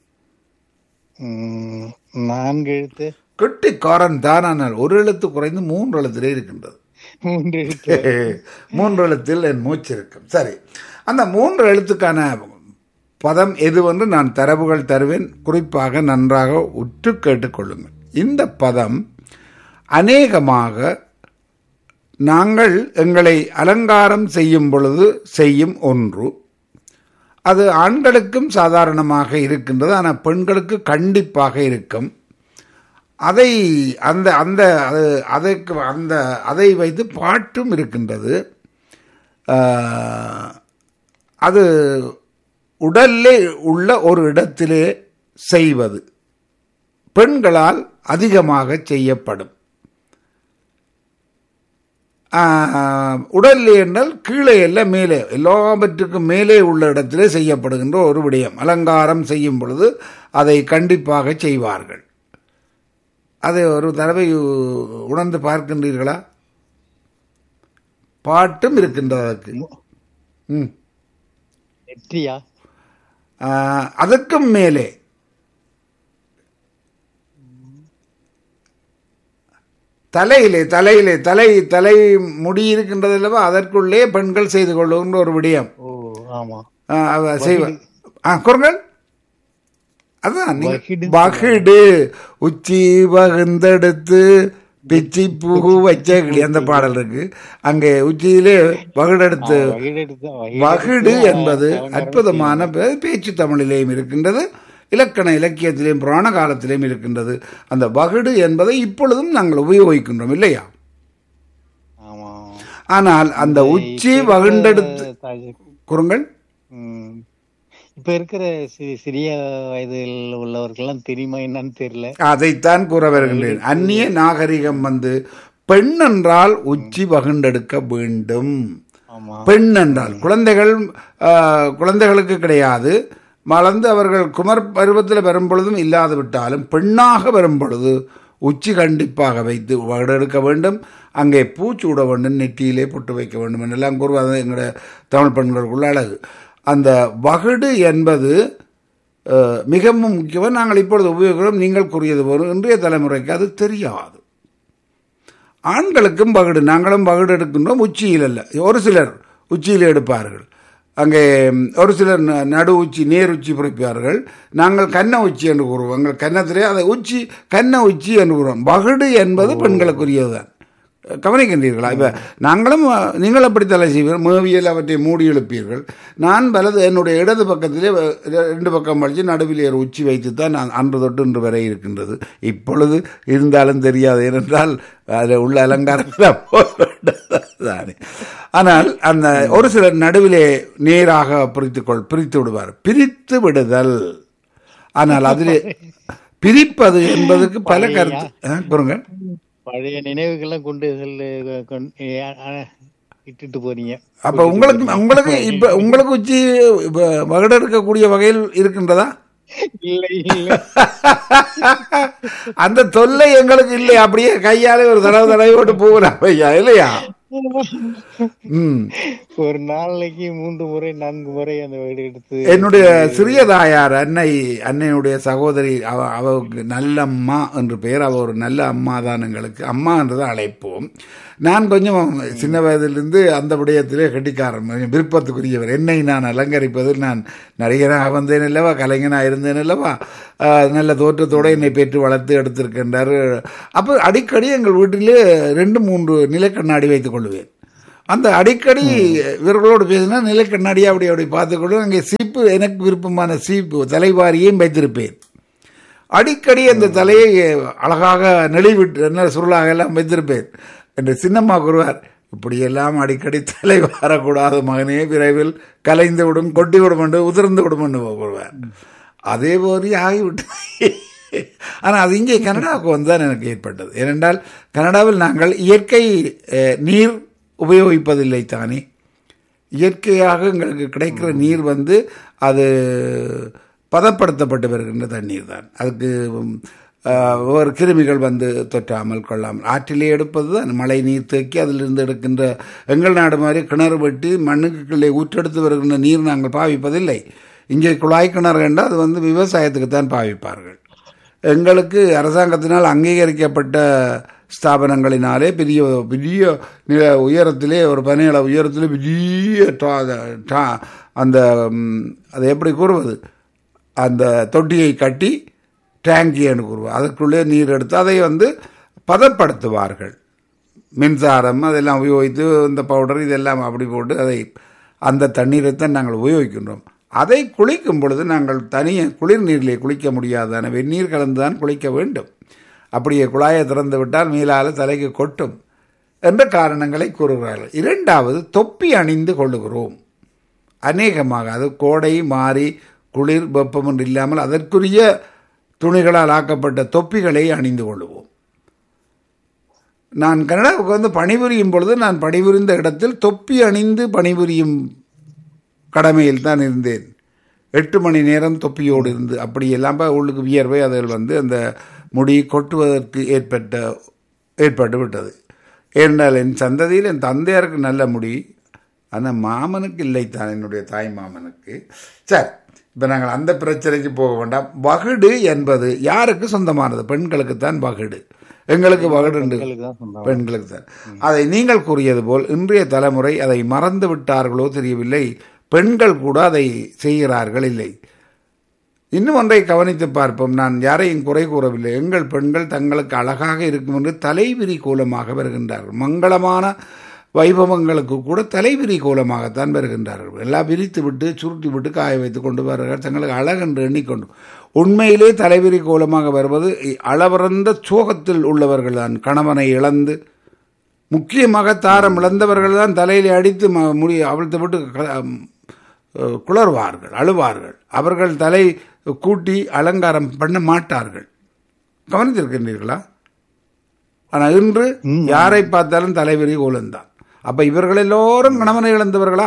Speaker 3: ம், நான்கு எழுத்து
Speaker 1: கெட்டிக்காரன் தான் ஆனால் ஒரு எழுத்து குறைந்து மூன்று எழுத்திலே இருக்கின்றது
Speaker 3: மூன்று எழுத்து
Speaker 1: மூன்று எழுத்தில் என் மூச்சு இருக்கும் சரி அந்த மூன்று எழுத்துக்கான பதம் எதுவென்று நான் தரவுகள் தருவேன் குறிப்பாக நன்றாக உற்று கேட்டுக்கொள்ளுங்கள் இந்த பதம் அநேகமாக நாங்கள் எங்களை அலங்காரம் செய்யும் பொழுது செய்யும் ஒன்று அது ஆண்களுக்கும் சாதாரணமாக இருக்கின்றது ஆனால் பெண்களுக்கு கண்டிப்பாக இருக்கும் அதை அந்த அந்த அது அதற்கு அந்த அதை வைத்து பாட்டும் இருக்கின்றது ஆஹ், அது உடல்லே உள்ள ஒரு இடத்திலே செய்வது பெண்களால் அதிகமாக செய்யப்படும் ஆஹ், உடல்லே என்றால் கீழே அல்ல மேலே எல்லாவற்றுக்கும் மேலே உள்ள இடத்திலே செய்யப்படுகின்ற ஒரு விடயம் அலங்காரம் செய்யும் பொழுது அதை கண்டிப்பாக செய்வார்கள் அதை ஒரு தடவை உணர்ந்து பார்க்கின்றீர்களா பாட்டும் இருக்கின்றது அதற்கு ம்
Speaker 3: நெற்றியா
Speaker 1: ஆஹ், அதற்கும் மேலே தலையிலே தலையிலே தலை தலை முடி இருக்கின்றது அல்லவா அதற்குள்ளே பெண்கள் செய்து கொள்ளுகின்ற ஒரு விடயம்
Speaker 3: ஓ ஆமா
Speaker 1: ஆஹ், அவ செய்வ ஆ குரங்கள் அதான் நீங்க-
Speaker 3: வகிடு.
Speaker 1: வகிடு உச்சி வகுந்தெடுத்து பிச்சி பூ வச்ச கிளி அந்த பாடல் இருக்கு அங்கே உச்சியிலே வகுடெடுத்து
Speaker 3: வகிடெடுத்து
Speaker 1: வகிடு என்பது அற்புதமான பே- பேச்சு தமிழிலேயும் இருக்கின்றது இலக்கண இலக்கியத்திலேயும் புராண காலத்திலேயும் இருக்கின்றது அந்த வகிடு என்பதை இப்பொழுதும் நாங்கள் உபயோகிக்கின்றோம் இல்லையா
Speaker 3: ஆமா
Speaker 1: ஆனால் அந்த உச்சி வகுண்டெடுத்து குறுங்கள்
Speaker 3: ம். இப்ப இருக்கிற சி- சிறிய வயதில் உள்ளவர்கள்லாம் தெரியுமா என்னன்னு தெரியல
Speaker 1: அதைத்தான் கூற வருகின்றேன் அந்நிய நாகரிகம் வந்து பெண் என்றால் உச்சி வகுண்டெடுக்க வேண்டும்
Speaker 3: ஆமா
Speaker 1: பெண் என்றால் குழந்தைகள் ஆஹ், குழந்தைகளுக்கு கிடையாது மலர்ந்து அவர்கள் குமர் பருவத்தில் வரும் பொழுதும் இல்லாது விட்டாலும் பெண்ணாக வரும் பொழுது உச்சி கண்டிப்பாக வைத்து வகுடெடுக்க வேண்டும் அங்கே பூச்சூட வேண்டும் நெற்றியிலே பொட்டு வைக்க வேண்டும் என்றெல்லாம் கூறுவது எங்களுடைய தமிழ் பெண்களுக்குள்ள அழகு அந்த வகுடு என்பது அஹ், மிகவும் முக்கியம் நாங்கள் இப்பொழுது உபயோகிக்கிறோம் நீங்கள் கூறியது போல இன்றைய தலைமுறைக்கு அது தெரியாது ஆண்களுக்கும் பகடு நாங்களும் பகடு எடுக்கின்றோம் உச்சியில் அல்ல ஒரு சிலர் உச்சியில் எடுப்பார்கள் அங்கே ம், ஒரு சிலர் ந- நடு உச்சி நேர் உச்சி பிடிப்பார்கள் நாங்கள் கன்ன உச்சி என்று கூறுவோம் எங்கள் கன்னத்திலே அதை உச்சி கன்ன உச்சி என்று கூறுவோம் பகடு என்பது பெண்களுக்குரியதுதான் கவனிக்கின்றீர்களா இப்ப நாங்களும் அஹ், நீங்கள் அப்படி தலை செய்வீர்கள் மேவியல் அவற்றை மூடி எழுப்பீர்கள் நான் வலது என்னுடைய இடது பக்கத்திலே வ- ரெண்டு பக்கம் வலிச்சு நடுவில் ஒரு உச்சி வைத்து தான் நான் அன்று தொட்டு இன்று வரை இருக்கின்றது இப்பொழுது இருந்தாலும் தெரியாது ஏனென்றால் அதில் உள்ள அலங்காரம் தானே ஆனால் அந்த ஒரு சிலர் நடுவிலே நேராக பிரித்துக்கொள் பிரித்து விடுவார் பிரித்து விடுதல் ஆனால் அதிலே பிரிப்பது என்பதற்கு பல கருத்து ஆ, கூறுங்க
Speaker 3: பழைய நினைவுகள்லாம் கொண்டு செல்லு கொண்டு ஏ- அ- இட்டுட்டு போறீங்க
Speaker 1: அப்ப உங்களுக்கு உங்களுக்கு இப்ப உங்களுக்கு உச்சி வகடு எடுக்கக்கூடிய வகையில் இருக்கின்றதா
Speaker 3: இல்ல இல்ல
Speaker 1: அந்த தொல்லை எங்களுக்கு இல்லை அப்படியே கையாலே ஒரு தடவை தடவை போட்டு போகலாம் ஐயா இல்லையா ம்
Speaker 3: ஒரு நாளைக்கு மூன்று முறை நான்கு முறை அந்த வீடு எடுத்து
Speaker 1: என்னுடைய சிறிய தாயார் அன்னை அன்னையுடைய சகோதரி அவ அவருக்கு நல்ல அம்மா என்று பெயர் அவ ஒரு நல்ல அம்மா தான் எங்களுக்கு அம்மா என்று அழைப்போம் நான் கொஞ்சம் சின்ன வயதிலிருந்து அந்த விடயத்திலே கட்டிக்காரன் கொஞ்சம் விருப்பத்துக்குரியவர் என்னை நான் அலங்கரிப்பதில் நான் நடிகராக வந்தேன் அல்லவா கலைஞனாக இருந்தேன் அல்லவா ஆஹ், நல்ல தோற்றத்தோடு என்னை பெற்று வளர்த்து எடுத்திருக்கின்றார் அப்போ அடிக்கடி எங்கள் வீட்டிலே ரெண்டு மூன்று நிலக்கண்ணாடி வைத்துக் கொள்வேன் அந்த அடிக்கடி இவர்களோடு பேசினா நிலை கண்ணாடியா அப்படி அப்படி பார்த்துக்கொண்டு அங்கே சீப்பு எனக்கு விருப்பமான சீப்பு தலைவாரியையும் வைத்திருப்பேன் அடிக்கடி அந்த தலையை அழகாக நெளிவிட்டு என்ன சுருளாக எல்லாம் வைத்திருப்பேன் என்று சின்னம்மா கூறுவார் இப்படியெல்லாம் அடிக்கடி தலை வரக்கூடாது மகனே விரைவில் கலைந்து விடும் கொட்டி விடும் என்று உதிர்ந்து விடும் என்று கூறுவார் அதே போல ஆகிவிட்டு ஆனால் அது இங்கே கனடாவுக்கு வந்தான் எனக்கு ஏற்பட்டது ஏனென்றால் கனடாவில் நாங்கள் இயற்கை அஹ், நீர் உபயோகிப்பதில்லை தானே இயற்கையாக எங்களுக்கு கிடைக்கிற நீர் வந்து அது பதப்படுத்தப்பட்டு வருகின்ற தண்ணீர் தான் அதுக்கு ம், ஆஹ், ஒரு கிருமிகள் வந்து தொற்றாமல் கொள்ளாமல் ஆற்றிலே எடுப்பது தான் மழை நீர் தேக்கி அதிலிருந்து எடுக்கின்ற எங்கள் நாடு மாதிரி கிணறு வெட்டி மண்ணுக்குள்ளே ஊற்றெடுத்து வருகின்ற நீர் நாங்கள் பாவிப்பதில்லை இங்கே குழாய் கிணறு என்றால் அது வந்து விவசாயத்துக்கு தான் பாவிப்பார்கள் எங்களுக்கு அரசாங்கத்தினால் அங்கீகரிக்கப்பட்ட ஸ்தாபனங்களினாலே பெரிய பெரிய நில உயரத்திலே ஒரு பதினேழு உயரத்திலே பெரிய டா- டா- அந்த ம், அதை எப்படி கூறுவது அந்த தொட்டியை கட்டி டேங்கின்னு கூறுவோம் அதற்குள்ளே நீர் எடுத்து அதை வந்து பதப்படுத்துவார்கள் மின்சாரம் அதெல்லாம் உபயோகித்து இந்த பவுடர் இதெல்லாம் அப்படி போட்டு அதை அந்த தண்ணீரைத்தான் நாங்கள் உபயோகிக்கின்றோம் அதை குளிக்கும் பொழுது நாங்கள் தனியே குளிர் நீரிலே குளிக்க முடியாதான வெந்நீர் கலந்துதான் குளிக்க வேண்டும் அப்படியே குழாயை திறந்து விட்டால் மேலால தலைக்கு கொட்டும் என்ற காரணங்களை கூறுகிறார்கள் இரண்டாவது தொப்பி அணிந்து கொள்ளுகிறோம் அநேகமாக அது கோடை மாறி குளிர் வெப்பம் என்று இல்லாமல் அதற்குரிய துணிகளால் ஆக்கப்பட்ட தொப்பிகளை அணிந்து கொள்ளுவோம் நான் கனடாவுக்கு வந்து பணிபுரியும் பொழுது நான் பணிபுரிந்த இடத்தில் தொப்பி அணிந்து பணிபுரியும் கடமையில் தான் இருந்தேன் எட்டு மணி நேரம் தொப்பியோடு இருந்து அப்படியெல்லாம் ப- உள்ளுக்கு வியர்வை அதில் வந்து அந்த முடி கொட்டுவதற்கு ஏற்பட்ட ஏற்பட்டு விட்டது ஏனென்றால் என் சந்ததியில் என் தந்தையாருக்கு நல்ல முடி ஆனால் மாமனுக்கு இல்லைத்தான் என்னுடைய தாய் மாமனுக்கு சரி இப்போ நாங்கள் அந்த பிரச்சனைக்கு போக வேண்டாம் வகுடு என்பது யாருக்கு சொந்தமானது பெண்களுக்கு தான் வகுடு எங்களுக்கு வகுடு உண்டு
Speaker 3: பெண்களுக்கு தான் சொந்தம்
Speaker 1: பெண்களுக்கு தான் அதை நீங்கள் கூறியது போல் இன்றைய தலைமுறை அதை மறந்து விட்டார்களோ தெரியவில்லை பெண்கள் கூட அதை செய்கிறார்கள் இல்லை இன்னும் ஒன்றை கவனித்து பார்ப்போம் நான் யாரையும் குறை கூறவில்லை எங்கள் பெண்கள் தங்களுக்கு அழகாக இருக்கும் என்று தலைவிரி கோலமாக வருகின்றார்கள் மங்களமான வைபவங்களுக்கு கூட தலைவிரி கோலமாகத்தான் வருகின்றார்கள் எல்லாம் விரித்து விட்டு சுருட்டி விட்டு காய வைத்து கொண்டு வருகிறார்கள் தங்களுக்கு அழகென்று எண்ணிக்கொண்டு உண்மையிலே தலைவிரி கோலமாக வருவது அளவறந்த சோகத்தில் உள்ளவர்கள் தான் கணவனை இழந்து முக்கியமாக தாரம் இழந்தவர்கள் தான் தலையிலே அடித்து ம- முடி அவிழ்த்து விட்டு க- அஹ் குளறுவார்கள் அழுவார்கள் அவர்கள் தலை கூட்டி அலங்காரம் பண்ண மாட்டார்கள் கவனித்திருக்கின்றீர்களா ஆனால் இன்று யாரை பார்த்தாலும் தலைவரி கோலந்தான் அப்ப இவர்கள் எல்லோரும் கணவனை இழந்தவர்களா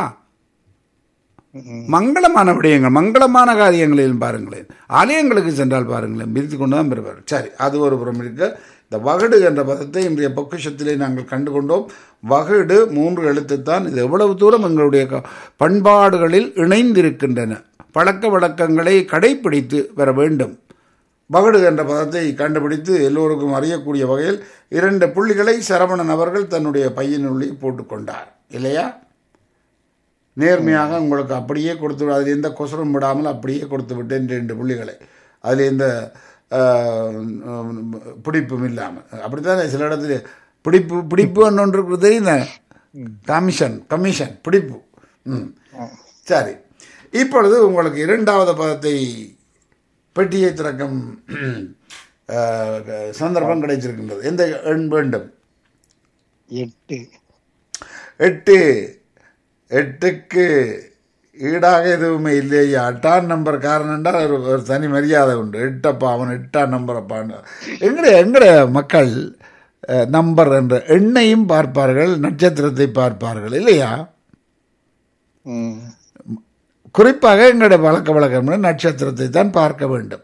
Speaker 1: மங்களமான விடயங்கள் மங்களமான காரியங்களில் பாருங்களேன் ஆலயங்களுக்கு சென்றால் பாருங்களேன் பிரித்து கொண்டு தான் பெறுவார் சரி அது ஒரு புறம் இருக்க இந்த வகடு என்ற பதத்தை இன்றைய பொக்கிஷத்திலே நாங்கள் கண்டுகொண்டோம் வகடு மூன்று எழுத்துத்தான் இது எவ்வளவு தூரம் எங்களுடைய க- பண்பாடுகளில் இணைந்திருக்கின்றன பழக்க வழக்கங்களை கடைப்பிடித்து வர வேண்டும் வகடு என்ற பதத்தை கண்டுபிடித்து எல்லோருக்கும் அறியக்கூடிய வகையில் இரண்டு புள்ளிகளை சரவணன் அவர்கள் தன்னுடைய பையனுள்ளே போட்டுக்கொண்டார் இல்லையா நேர்மையாக உங்களுக்கு அப்படியே கொடுத்து விடு- அதில் எந்த கொசரும் விடாமல் அப்படியே கொடுத்து விட்டேன் ரெண்டு புள்ளிகளை அதில் எந்த ஆஹ், உம், பிடிப்பும் இல்லாமல் அப்படித்தானே சில இடத்துல பிடிப்பு பிடிப்பு ஒன்று இருக்குது தெரியுங்க கமிஷன் கமிஷன் பிடிப்பு ம் சரி இப்பொழுது உங்களுக்கு இரண்டாவது பதத்தை பெட்டியை திறக்கும் ஆஹ், சந்தர்ப்பம் கிடைச்சிருக்கின்றது எந்த எண் வேண்டும்
Speaker 3: எட்டு
Speaker 1: எட்டு எட்டுக்கு ஈடாக எதுவுமே இல்லையா எட்டாம் நம்பர் காரணம்டா ஒரு ஒரு தனி மரியாதை உண்டு எட்டப்பா அவன் எட்டாம் நம்பர் அப்பான்னு எங்கட எங்கட மக்கள் அஹ், நம்பர் என்ற எண்ணையும் பார்ப்பார்கள் நட்சத்திரத்தை பார்ப்பார்கள் இல்லையா
Speaker 3: ம்.
Speaker 1: குறிப்பாக எங்களுடைய வழக்க வழக்கம் நட்சத்திரத்தை தான் பார்க்க வேண்டும்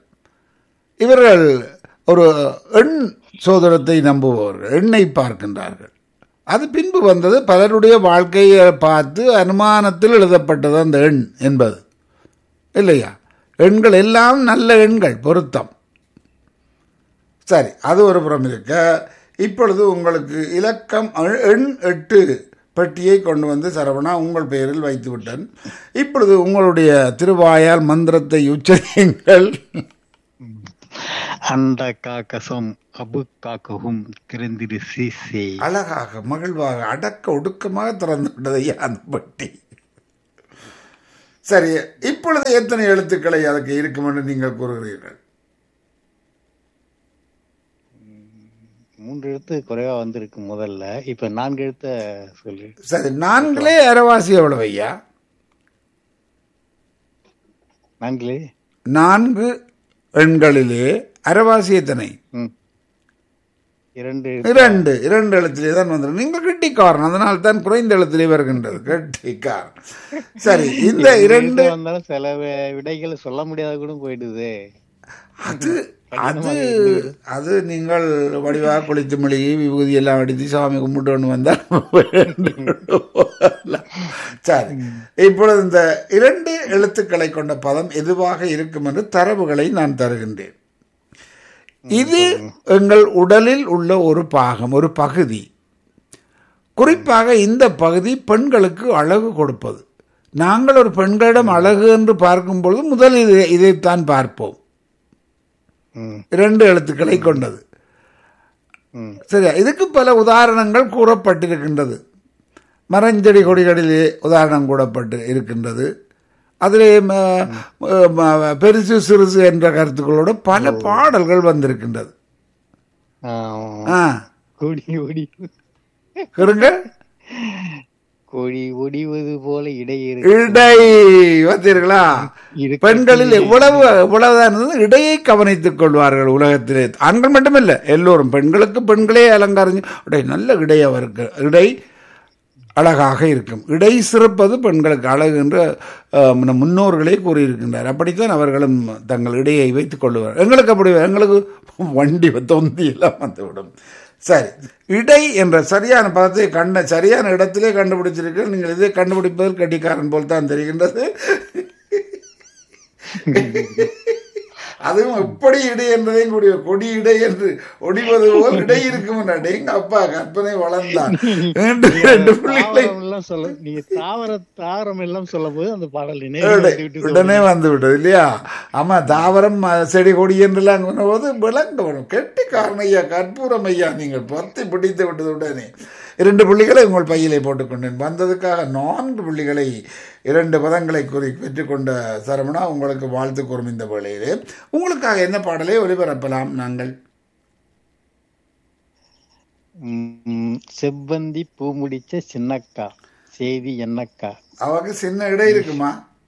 Speaker 1: இவர்கள் ஒரு எண் சோதனத்தை நம்புபவர்கள் எண்ணை பார்க்கின்றார்கள் அது பின்பு வந்தது பலருடைய வாழ்க்கையை பார்த்து அனுமானத்தில் எழுதப்பட்டது அந்த எண் என்பது இல்லையா எண்கள் எல்லாம் நல்ல எண்கள் பொருத்தம் சரி அது ஒரு புறம் இருக்க இப்பொழுது உங்களுக்கு இலக்கம் எ- எண் எட்டு பெட்டியை கொண்டு வந்து சரவணா உங்கள் பெயரில் வைத்து விட்டேன் இப்பொழுது உங்களுடைய திருவாயால் மந்திரத்தை உச்சரியுங்கள்
Speaker 3: அந்த காக்கசம் அபு காக்கவும் திறந்திரு சீசே
Speaker 1: அழகாக மகிழ்வாக அடக்க ஒடுக்கமாக திறந்து விட்டது ஐயா அந்த பெட்டி சரி இப்பொழுது எத்தனை எழுத்துக்களை அதுக்கு இருக்கும் என்று நீங்கள் கூறுகிறீர்கள்
Speaker 3: மூன்று எழுத்து குறைவா வந்திருக்கு முதல்ல இப்ப நான்கு எழுத்த சொல்லு
Speaker 1: சரி நான்களே அரைவாசி எவ்வளவு ஐயா
Speaker 3: நான்களே
Speaker 1: நான்கு எண்களிலே அரைவாசி எத்தனை
Speaker 3: ம் இரண்டு
Speaker 1: இரண்டு இரண்டு எழுத்திலே தான் வந்துடும் நீங்கள் கெட்டிக்காரன் அதனால் தான் குறைந்த எழுத்திலே வருகின்றது கெட்டிக்காரன் சரி இந்த இரண்டு
Speaker 3: எழுத்து வந்தாலும் சில வி- விடைகளை சொல்ல முடியாத கூட போயிடுது
Speaker 1: அது அது அது நீங்கள் வடிவாக குளித்து மெழுகி விபூதி எல்லாம் அடித்து சாமி கும்பிட்டு ஒன்று வந்தால் சரி இப்பொழுது இந்த இரண்டு எழுத்துக்களை கொண்ட பதம் எதுவாக இருக்கும் என்று தரவுகளை நான் தருகின்றேன் இது எங்கள் உடலில் உள்ள ஒரு பாகம் ஒரு பகுதி குறிப்பாக இந்த பகுதி பெண்களுக்கு அழகு கொடுப்பது நாங்கள் ஒரு பெண்களிடம் அழகு என்று பார்க்கும் பொழுது முதலில் இதை- இதைத்தான் பார்ப்போம்
Speaker 3: ம்
Speaker 1: இரண்டு எழுத்துக்களை கொண்டது
Speaker 3: ம்
Speaker 1: சரியா இதுக்கு பல உதாரணங்கள் கூறப்பட்டிருக்கின்றது மரஞ்செடி கொடிகளிலே உதாரணம் கூறப்பட்டு இருக்கின்றது அதிலே ம- ம- பெருசு சிறுசு என்ற கருத்துக்களோடு பல பாடல்கள் வந்திருக்கின்றது
Speaker 3: ஆ,
Speaker 1: ஆ
Speaker 3: கொடி ஒடி
Speaker 1: இருங்க
Speaker 3: கோழி ஒடிவது போல இடையே
Speaker 1: இடை பார்த்தீர்களா
Speaker 3: இருக்கு.
Speaker 1: பெண்களில் எவ்வளவு எவ்வளவுதான் இருந்தது இடையை கவனித்துக் கொள்வார்கள் உலகத்திலே ஆண்கள் மட்டுமில்லை எல்லோரும் பெண்களுக்கு பெண்களே அலங்காரம் இடை நல்ல இடை அவருக்கு இடை அழகாக இருக்கும் இடை சிறப்பது பெண்களுக்கு அழகு என்று அஹ், நம் முன்னோர்களே கூறியிருக்கின்றார் அப்படித்தான் அவர்களும் தங்கள் இடையை வைத்துக் கொள்வார் எங்களுக்கு அப்படி எங்களுக்கு வண்டி தொந்தி எல்லாம் வந்துவிடும் சரி இடை என்ற சரியான பதத்தை கண்ட சரியான இடத்திலே கண்டுபிடிச்சிருக்க நீங்கள் இதை கண்டுபிடிப்பதில் கட்டிக்காரன் போல் தான் தெரிகின்றது அதுவும் எப்படி இடை என்பதையும் கூடிய கொடி இடை என்று ஒடிவது போல் இடை இருக்கும் எங்க அப்பா கற்பனை வளர்ந்தான் ரெண்டு ரெண்டு பிள்ளைகளை
Speaker 3: தாவரம் எல்லாம் சொல்ல நீங்க தாவர தாவரம் எல்லாம் சொல்லும் போது அந்த பாடல் நினைவு
Speaker 1: உடனே-
Speaker 3: வந்து விட்டு
Speaker 1: உடனே வந்து விட்டது இல்லையா ஆமா தாவரம் அஹ், செடி கொடி என்றெல்லாம் போது விளங்க வேணும் கெட்டி காரணம் ஐயா கற்பூரம் ஐயா நீங்கள் பத்தி பிடித்து விட்டது உடனே இரண்டு புள்ளிகளை உங்கள் பையிலே போட்டுக்கொண்டேன் வந்ததுக்காக நான்கு புள்ளிகளை இரண்டு பதங்களை கூறி பெற்றுக்கொண்ட சரவணா உங்களுக்கு வாழ்த்து கூறும் இந்த வேளையிலே உங்களுக்காக என்ன பாடலை ஒளிபரப்பலாம் நாங்கள்
Speaker 3: ம், செவ்வந்தி பூ முடிச்ச சின்னக்கா செய்தி என்னக்கா
Speaker 1: அவருக்கு சின்ன இடை இருக்குமா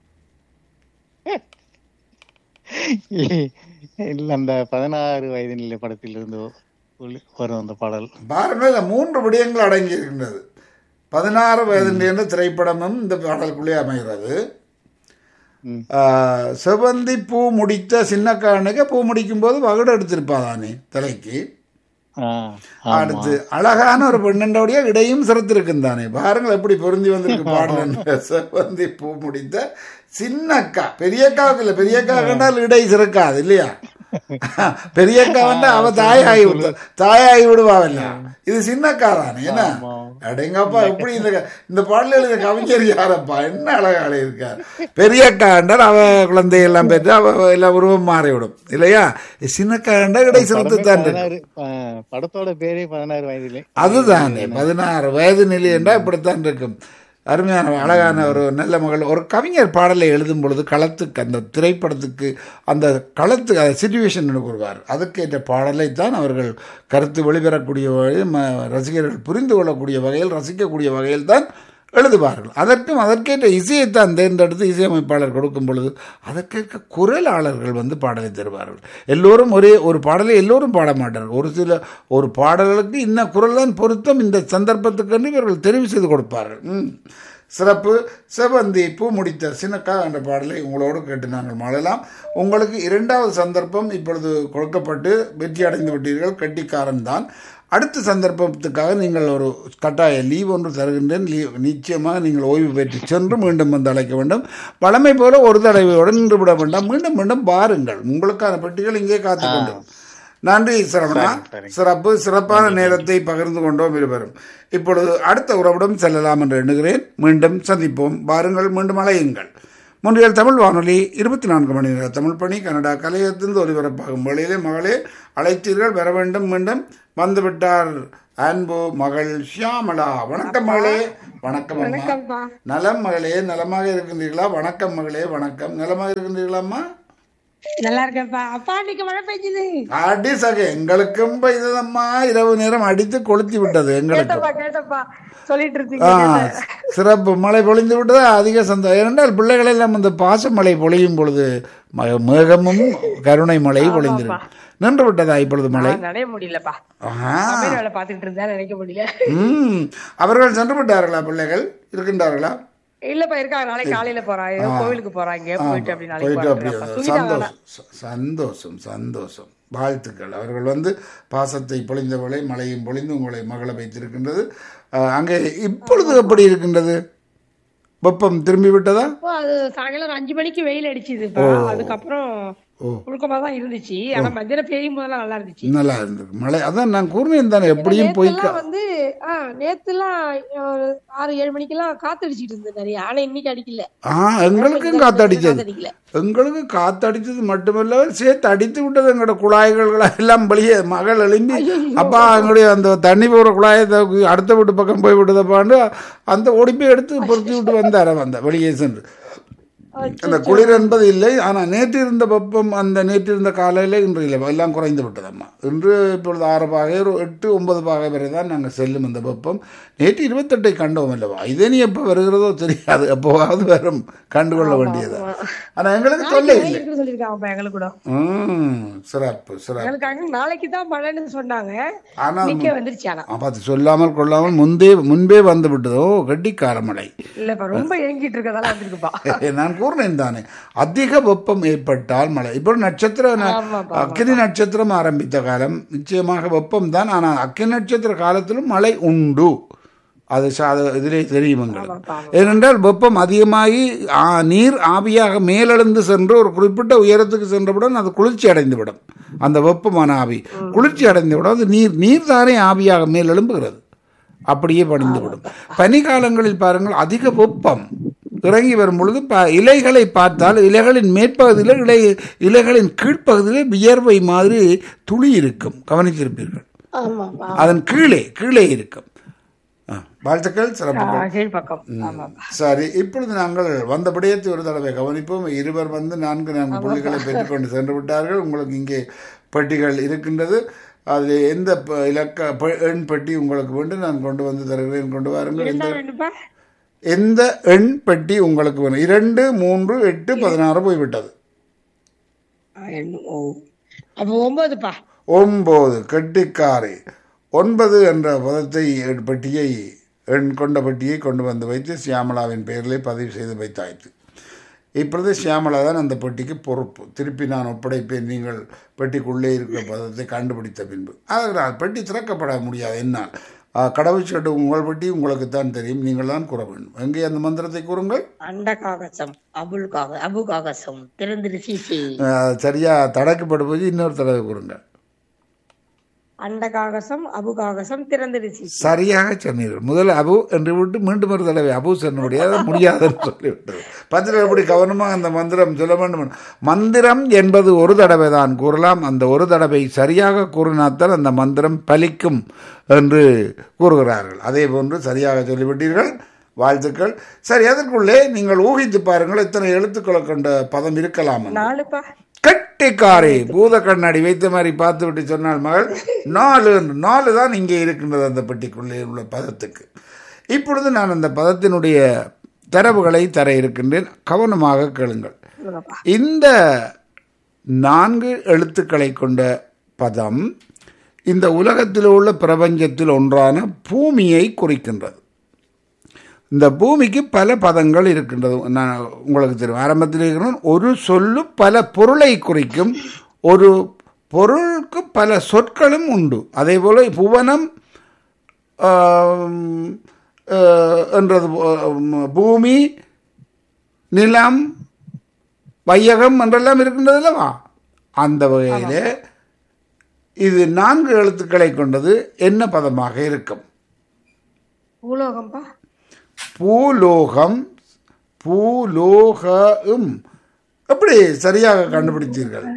Speaker 3: இல்ல அந்த பதினாறு வயது நிலை படத்திலிருந்து ஒளி- வரும் அந்த பாடல்
Speaker 1: பாருங்கள் இந்த மூன்று விடயங்கள் அடங்கி இருக்கின்றது பதினாறு வயது என்ற திரைப்படமும் இந்த பாடலுக்குள்ளே அமைகிறது
Speaker 3: ம்.
Speaker 1: ஆஹ், செவந்தி பூ முடித்த சின்னக்காரனுக்கு பூ முடிக்கும் போது வகுடு எடுத்திருப்பாதானே தலைக்கு
Speaker 3: ஆ,
Speaker 1: அடுத்து அழகான ஒரு பெண்ணண்டோடைய இடையும் சிறத்திருக்கும் தானே பாருங்கள் எப்படி பொருந்தி வந்திருக்கு பாடல் செவந்தி பூ முடித்த சின்னக்கா பெரியக்காவுக்கு இல்லை பெரியக்கா கண்டால் இடை சிறக்காது இல்லையா பெரியக்கா வந்து அவ தாயாகி விடு- தாயாகி விடுவாவல்ல இது சின்னக்கா தானே என்ன அடேங்கப்பா எப்படி இந்த க- இந்த பாடல எழுதிய கவிஞர் யாரப்பா என்ன அழகால இருக்கார் பெரியக்கா கண்டால் அவ குழந்தை எல்லாம் பெற்று அவ எல்லாம் உருவம் மாறிவிடும் இல்லையா சின்னக்கா கண்டால் இடை சிறத்து தான் இருக்கு
Speaker 3: பதினாறு ஆ, படத்தோட பேரே பதினாறு வயதிலே
Speaker 1: அதுதானே பதினாறு வயது நிலை என்றால் இப்படித்தான் இருக்கும் அருமையான அழகான ஒரு நல்ல மகள் ஒரு கவிஞர் பாடலை எழுதும் பொழுது களத்துக்கு அந்த திரைப்படத்துக்கு அந்த களத்து சுச்சுவேஷன் கூறுவார் அதுக்கேற்ற பாடலை தான் அவர்கள் கருத்து வெளிப்பெறக்கூடிய வகையில் ம- ரசிகர்கள் புரிந்து கொள்ளக்கூடிய வகையில் ரசிக்கக்கூடிய வகையில் தான் எழுதுவார்கள் அதற்கும் அதற்கேற்ற இசையைத்தான் தேர்ந்தெடுத்து இசையமைப்பாளர் கொடுக்கும் பொழுது அதற்கேற்ற குரலாளர்கள் வந்து பாடலை தருவார்கள் எல்லோரும் ஒரே ஒரு பாடலை எல்லோரும் பாட மாட்டார்கள் ஒரு சில ஒரு பாடல்களுக்கு இன்ன குரல் தான் பொருத்தம் இந்த சந்தர்ப்பத்துக்கு இவர்கள் தெரிவு செய்து கொடுப்பார்கள் ம். சிறப்பு செவந்தி பூ முடித்த சின்னக்கா என்ற பாடலை உங்களோடு கேட்டு நாங்கள் மாளலாம் உங்களுக்கு இரண்டாவது சந்தர்ப்பம் இப்பொழுது கொடுக்கப்பட்டு வெற்றி அடைந்து விட்டீர்கள் கட்டிக்காரன் தான் அடுத்த சந்தர்ப்பத்துக்காக நீங்கள் ஒரு கட்டாய லீவ் ஒன்று தருகின்றேன் லீவ் நிச்சயமாக நீங்கள் ஓய்வு பெற்று சென்று மீண்டும் வந்து அழைக்க வேண்டும் வழமை போல ஒரு தடவையோடு நின்று விட வேண்டாம் மீண்டும் மீண்டும் பாருங்கள் உங்களுக்கான பெட்டிகள் இங்கே காத்துக்கொண்டு நன்றி சரவணா சிறப்பு சிறப்பான நேரத்தை பகிர்ந்து கொண்டோம் இருவரும் இப்பொழுது அடுத்த உறவிடம் செல்லலாம் என்று எண்ணுகிறேன் மீண்டும் சந்திப்போம் பாருங்கள் மீண்டும் அலையுங்கள் முன்றியல் தமிழ் வானொலி இருபத்தி நான்கு மணி நேர தமிழ் பணி கனடா கலையத்திலிருந்து ஒலிபரப்பாகும் வழியிலே மகளே அழைத்தீர்கள் வர வேண்டும் மீண்டும் வந்துவிட்டார் அன்பு மகள் ஷியாமலா வணக்கம் மகளே வணக்கம் அம்மா நலம் மகளே நலமாக இருக்கின்றீர்களா வணக்கம் மகளே வணக்கம் நலமாக இருக்கின்றீர்களாம்மா
Speaker 4: நல்லா இருக்கேன்ப்பா அப்பா இன்னைக்கு மழை பெஞ்சுது
Speaker 1: அடி சக எங்களுக்கும் இதுதம்மா இரவு நேரம் அடித்து கொளுத்தி விட்டது எங்களுக்கும்
Speaker 4: கேட்டப்பா கேட்டப்பா சொல்லிட்டு
Speaker 1: ஆ,
Speaker 4: இருந்தீங்க
Speaker 1: சிறப்பு மழை பொழிந்து விட்டது அதிக சந்தோஷம் ஏனென்றால் பிள்ளைகள் எல்லாம் இந்த பாச மழை பொழியும் பொழுது ம- மேகமும் கருணை மழை பொழிந்திருக்கும் நின்று விட்டதா இப்பொழுது மழை
Speaker 4: நான் நடைய முடியலப்பா
Speaker 1: ஆஹா.
Speaker 4: சமையல் வேலை பாத்துக்கிட்டு இருந்தா நினைக்க முடியல
Speaker 1: ம் அவர்கள் சென்று விட்டார்களா பிள்ளைகள் இருக்கின்றார்களா
Speaker 4: இல்லப்பா இருக்காங்க நாளைக்கு காலையில போறாங்க கோவிலுக்கு போறாங்க போயிட்டு அப்படி நாளைக்கு
Speaker 1: போயிட்டு அப்படி
Speaker 4: போறாங்க தூங்கிட்டாங்க
Speaker 1: சந்தோஷம் ச- சந்தோஷம் சந்தோஷம் வாழ்த்துக்கள் அவர்கள் வந்து பாசத்தை பொழிந்தவளை மழையும் பொழிந்து உங்களை மகள வைத்திருக்கின்றது அஹ், அங்கே இப்பொழுது எப்படி இருக்கின்றது வெப்பம் திரும்பி விட்டதா
Speaker 4: அப்போ அது சாயங்காலம் ஒரு அஞ்சு மணிக்கு வெயில் அடிச்சுதுப்பா அதுக்கப்புறம் புழுக்கமா தான் இருந்துச்சு ஆனா மத்தியானம் பெய்யும் போதெல்லாம் நல்லா இருந்துச்சு
Speaker 1: நல்லா இருந்திருக்கு மழை அதான் நான் கூர்மையன் தானே எப்படியும் போய்
Speaker 4: நேத்துலாம் வந்து ஆஹ் நேத்துலாம் ஒரு ஆறு ஏழு மணிக்கெல்லாம் காத்தடிச்சிட்டு இருந்தது நிறைய ஆனா இன்னைக்கு அடிக்கல
Speaker 1: ஆ எங்களுக்கும் காத்தடிச்சது
Speaker 4: காத்தடிக்கல
Speaker 1: எங்களுக்கு காத்தடிச்சது மட்டுமல்ல சேர்த்து அடித்து விட்டது எங்களோட குழாய்கள் எல்லாம் வெளியே மகள் எழும்பி அப்பா எங்களுடைய அந்த தண்ணி போகிற குழாயை தூக்கி அடுத்த வீட்டு பக்கம் போய் விடுதப்பாண்டு அந்த ஓடி போய் எடுத்து பொருத்தி விட்டு வந்தார் வந்த வெளியே சென்று அந்த குளிர் என்பது இல்லை ஆனால் நேற்று இருந்த வெப்பம் அந்த நேற்று இருந்த காலையில் இன்று இல்லை எல்லாம் குறைந்து விட்டதம்மா இன்று இப்பொழுது ஆறு பாகை ஒரு எட்டு ஒன்பது பாகை வரை தான் நாங்கள் செல்லும் அந்த வெப்பம் நேற்று இருபத்தெட்டை கண்டோம் அல்லவா இதே நீ எப்போ வருகிறதோ தெரியாது எப்போவாவது வரும் கண்டுகொள்ள வேண்டியது ஆனால் எங்களுக்கு தொல்லை இல்லை
Speaker 4: இருக்குன்னு சொல்லிருக்காங்கப்பா எங்களுக்கு கூட
Speaker 1: ம் சிறப்பு சிறப்பு
Speaker 4: எங்களுக்கு அங்க நாளைக்கு தான் மழைன்னு சொன்னாங்க
Speaker 1: ஆனால்
Speaker 4: இன்னைக்கே வந்துருச்சு ஆனா
Speaker 1: பார்த்து சொல்லாமல் கொள்ளாமல் முன்பே முன்பே வந்து விட்டதோ கெட்டிக்கார மழை
Speaker 4: இல்லப்பா ரொம்ப ஏங்கிட்டு இருக்கதால வந்திருக்குப்பா
Speaker 1: நான் கூறினேன் தானே அதிக வெப்பம் ஏற்பட்டால் மழை இப்போ நட்சத்திர ந-
Speaker 4: ஆமாப்பா,
Speaker 1: அக்கினி நட்சத்திரம் ஆரம்பித்த காலம் நிச்சயமாக வெப்பம் தான் ஆனால் அக்கினி நட்சத்திர காலத்திலும் மழை உண்டு அது சா- அது இதிலே தெரியும் எங்களுக்கு ஏனென்றால் வெப்பம் அதிகமாகி ஆ, நீர் ஆவியாக மேலெழுந்து சென்று ஒரு குறிப்பிட்ட உயரத்துக்கு சென்றவுடன் அது குளிர்ச்சி அடைந்துவிடும் அந்த வெப்பமான ஆவி குளிர்ச்சி அடைந்துவிடும் அது நீர் நீர் தானே ஆவியாக மேலெழும்புகிறது அப்படியே படிந்துவிடும் பனிக்காலங்களில் பாருங்கள் அதிக வெப்பம் இறங்கி வரும் பொழுது ப இலைகளை பார்த்தால் இலைகளின் மேற்பகுதியில் இலை இலைகளின் கீழ்ப்பகுதியில் வியர்வை மாதிரி துளி இருக்கும் கவனிச்சிருப்பீர்கள்
Speaker 4: ஆமாப்பா
Speaker 1: அதன் கீழே கீழே இருக்கும் ஆ, வாழ்த்துக்கள் சிறப்புகள்
Speaker 4: கீழ்பக்கம் ஆமாப்பா
Speaker 1: சரி இப்பொழுது நாங்கள் வந்த விடயத்தை ஒரு தடவை கவனிப்போம் இருவர் வந்து நான்கு நான்கு புள்ளிகளை பெற்றுக்கொண்டு சென்று விட்டார்கள் உங்களுக்கு இங்கே பெட்டிகள் இருக்கின்றது அதில் எந்த ப- இலக்க ப- எண் பெட்டி உங்களுக்கு வேண்டும் நான் கொண்டு வந்து தருகிறேன் கொண்டு வாருங்கள் எந்த
Speaker 4: என்ன வேணுப்பா
Speaker 1: எந்த எண் பெட்டி உங்களுக்கு வேணும் இரண்டு மூன்று எட்டு பதினாறு போய்விட்டது
Speaker 4: ஆ, என்ன- ஓ. அப்ப ஒன்பதுப்பா
Speaker 1: ஒன்பது கெட்டிக்காரை ஒன்பது என்ற பதத்தை பெட்டியை எண் கொண்ட பெட்டியை கொண்டு வந்து வைத்து சியாமலாவின் பெயரிலே பதிவு செய்து வைத்தாயிற்று இப்பொழுது சியாமலா தான் அந்த பெட்டிக்கு பொறுப்பு திருப்பி நான் ஒப்படைப்பேன் நீங்கள் பெட்டிக்குள்ளே இருக்கிற பதத்தை கண்டுபிடித்த பின்பு அதனால் பெட்டி திறக்கப்பட முடியாது என்னால் ஆ, கடவுச்சீட்டு உங்கள் பெட்டி உங்களுக்கு தான் தெரியும் நீங்கள் தான் கூற வேண்டும் எங்கே அந்த மந்திரத்தை கூறுங்கள்
Speaker 4: அண்ட காகசம் அபுல் காக அபு காகசம் திறந்திரு சீசி
Speaker 1: ஆ, சரியா தடக்கப்பட்டு போய் இன்னொரு தடவை கூறுங்கள்
Speaker 4: அண்ட காகசம் அபு காகசம் திறந்திரு சீசி
Speaker 1: சரியாக சொன்னீர்கள் முதல் அபு என்று விட்டு மீண்டும் ஒரு தடவை அபு சொன்ன முடியாது முடியாதுன்னு சொல்லிவிட்டது பத்திரம் எப்படி கவனமாக அந்த மந்திரம் சொல்ல வேண்டும் மந்திரம் என்பது ஒரு தடவை தான் கூறலாம் அந்த ஒரு தடவை சரியாக கூறினாத்தான் அந்த மந்திரம் பலிக்கும் என்று கூறுகிறார்கள் அதே போன்று சரியாக சொல்லிவிட்டீர்கள் வாழ்த்துக்கள் சரி அதற்குள்ளே நீங்கள் ஊகித்து பாருங்கள் எத்தனை எழுத்துக்களை கொண்ட பதம் இருக்கலாம் என்று.
Speaker 4: நாலுப்பா
Speaker 1: கட்டிக்காரி பூத கண்ணாடி வைத்த மாதிரி பார்த்து விட்டு சொன்னால் மகள் நாலு என்று. நாலு தான் இங்கே இருக்கின்றது அந்த பெட்டிக்குள்ளே உள்ள பதத்துக்கு இப்பொழுது நான் அந்த பதத்தினுடைய தரவுகளை தர இருக்கின்றேன் கவனமாக கேளுங்கள்
Speaker 4: சொல்லுங்கப்பா.
Speaker 1: இந்த நான்கு எழுத்துக்களை கொண்ட பதம் இந்த உலகத்தில் உள்ள பிரபஞ்சத்தில் ஒன்றான பூமியை குறிக்கின்றது இந்த பூமிக்கு பல பதங்கள் இருக்கின்றது நான் உங்களுக்கு தெரியும் ஆரம்பத்தில் இருக்கிறோம் ஒரு சொல்லு பல பொருளை குறிக்கும் ஒரு பொருளுக்கு பல சொற்களும் உண்டு அதே போல புவனம் ஆம், அஹ், என்றது போ- ம், பூமி நிலம் வையகம் என்றெல்லாம் இருக்கின்றது அல்லவா அந்த வகையிலே இது நான்கு எழுத்துக்களை கொண்டது என்ன பதமாக இருக்கும்
Speaker 4: பூலோகம்பா
Speaker 1: பூலோகம் பூலோகம் எப்படி சரியாக கண்டுபிடித்தீர்கள்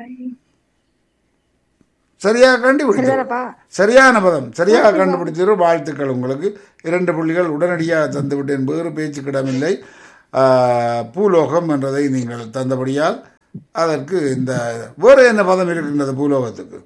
Speaker 1: சரியாக கண்டுபிடித்தீர்கள்
Speaker 4: சரிதானப்பா
Speaker 1: சரியான பதம் சரியாக கண்டுபிடித்தீர்கள் வாழ்த்துக்கள் உங்களுக்கு இரண்டு புள்ளிகள் உடனடியாக தந்துவிட்டேன் வேறு பேச்சுக்கிடமில்லை ஆஹ், பூலோகம் என்றதை நீங்கள் தந்தபடியால் அதற்கு இந்த வேறு என்ன பதம் இருக்கின்றது பூலோகத்துக்கு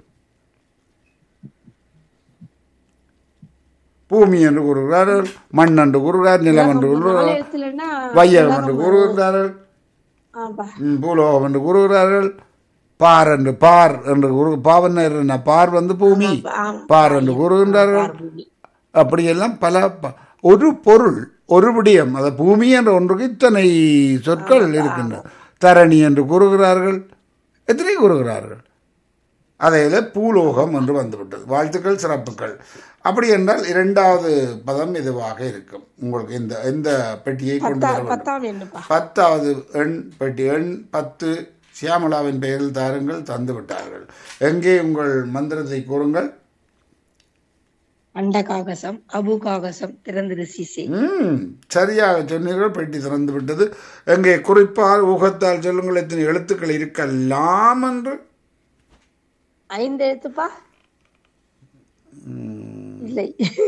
Speaker 1: பூமி என்று கூறுகிறார்கள் மண் என்று கூறுகிறார் நிலம் என்று
Speaker 4: நாலு
Speaker 1: கூறுகிறார்கள்
Speaker 4: எழுத்துலன்னா
Speaker 1: வையகம் என்று கூறுகிறார்கள்
Speaker 4: ஆப்பா
Speaker 1: ம், பூலோகம் என்று கூறுகிறார்கள் பார் என்று பார் என்று கூறு பாவன் என்ன பார் வந்து பூமி
Speaker 4: ஆமா.
Speaker 1: பார் என்று கூறுகின்றார்கள் அப்படியெல்லாம் பல ப- ஒரு பொருள் ஒரு விடயம் அது பூமி என்ற ஒன்றுக்கு இத்தனை சொற்கள் இருக்கின்றன தரணி என்று கூறுகிறார்கள் எத்தனை கூறுகிறார்கள் அதையில பூலோகம் என்று வந்துவிட்டது வாழ்த்துக்கள் சிறப்புகள் அப்படி என்றால் இரண்டாவது பதம் இதுவாக இருக்கும் உங்களுக்கு இந்த இந்த பெட்டியை கொண்டு வர வேண்டும்.
Speaker 4: பத்தாம் எண்ணுப்பா
Speaker 1: பத்தாவது எண் பெட்டி எண் பத்து சியாமலாவின் பெயரில் தாருங்கள் தந்து விட்டார்கள் எங்கே உங்கள் மந்திரத்தை கூறுங்கள்
Speaker 4: அண்ட காகசம் அபு காகசம் திறந்திரு சிசே
Speaker 1: ம் சரியாக சொன்னீர்கள் பெட்டி திறந்து விட்டது எங்கே குறிப்பால் ஊகத்தால் சொல்லுங்கள் எத்தனை எழுத்துக்கள் இருக்கலாம் என்று
Speaker 4: ஐந்து எழுத்துப்பா இல்லை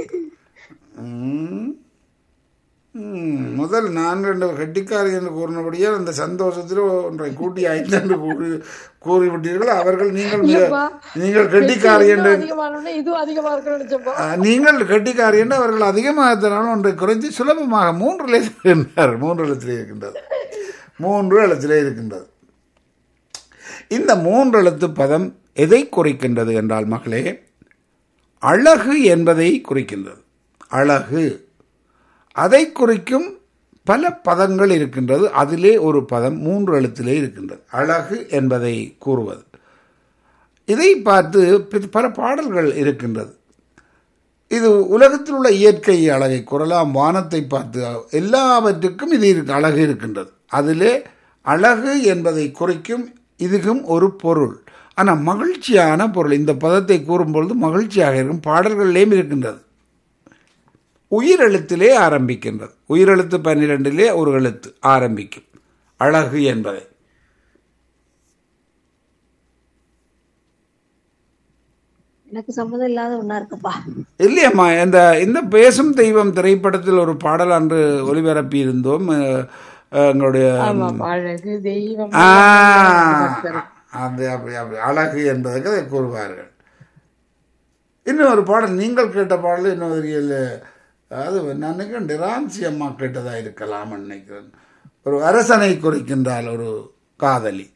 Speaker 1: ம். ம், முதல் நான்கு ரெண்டு கட்டிக்காரி என்று கூறினபடியால் அந்த சந்தோஷத்தில் ஒன்றை கூட்டி ஐந்து என்று கூறி கூறிவிட்டீர்கள் அவர்கள் நீங்கள் மிக-
Speaker 4: இல்லப்பா.
Speaker 1: நீங்கள் கட்டிக்காரி என்று
Speaker 4: அதிகமான இதுவும் அதிகமா இருக்குன்னு நினைச்சப்பா
Speaker 1: ஆ, நீங்கள் கட்டிக்காரி என்று அவர்கள் அதிகமாக ஒன்றை குறைத்து சுலபமாக மூன்று எழுத்தில் இருந்தார் மூன்று எழுத்திலே இருக்கின்றது மூன்று எழுத்திலே இருக்கின்றது இந்த மூன்று எழுத்து பதம் எதை குறிக்கின்றது என்றால் மகளே அழகு என்பதை குறிக்கின்றது அழகு அதை குறிக்கும் பல பதங்கள் இருக்கின்றது அதிலே ஒரு பதம் மூன்று எழுத்திலே இருக்கின்றது அழகு என்பதை கூறுவது இதை பார்த்து பி- பல பாடல்கள் இருக்கின்றது இது உலகத்தில் உள்ள இயற்கை அழகை கூறலாம் வானத்தை பார்த்து எல்லாவற்றுக்கும் இது இருக்கு அழகு இருக்கின்றது அதிலே அழகு என்பதை குறிக்கும் இதுக்கும் ஒரு பொருள் ஆனால் மகிழ்ச்சியான பொருள் இந்த பதத்தை கூறும்பொழுது மகிழ்ச்சியாக இருக்கும் பாடல்களிலேயும் இருக்கின்றது உயிரெழுத்திலே ஆரம்பிக்கின்றது உயிரெழுத்து பன்னிரெண்டிலே ஒரு எழுத்து ஆரம்பிக்கும் அழகு என்பதை
Speaker 4: எனக்கு சம்மதம் இல்லாத ஒண்ணா இருக்குப்பா
Speaker 1: இல்லையம்மா இந்த இந்த பேசும் தெய்வம் திரைப்படத்தில் ஒரு பாடல் அன்று ஒளிபரப்பி இருந்தோம் அஹ், அஹ், எங்களுடைய
Speaker 4: ஆமா அழகு தெய்வம்
Speaker 1: ஆ, அது அப்படி அப்படி அழகு என்பதற்கு அதை கூறுவார்கள் இன்னும் ஒரு பாடல் நீங்கள் கேட்ட பாடல் இன்னும் தெரியல அது நான் நினைக்கிறேன் டிரான்சி அம்மா கேட்டதா இருக்கலாம் நினைக்கிறேன் ஒரு அரசனை குறிக்கின்றால் ஒரு காதலி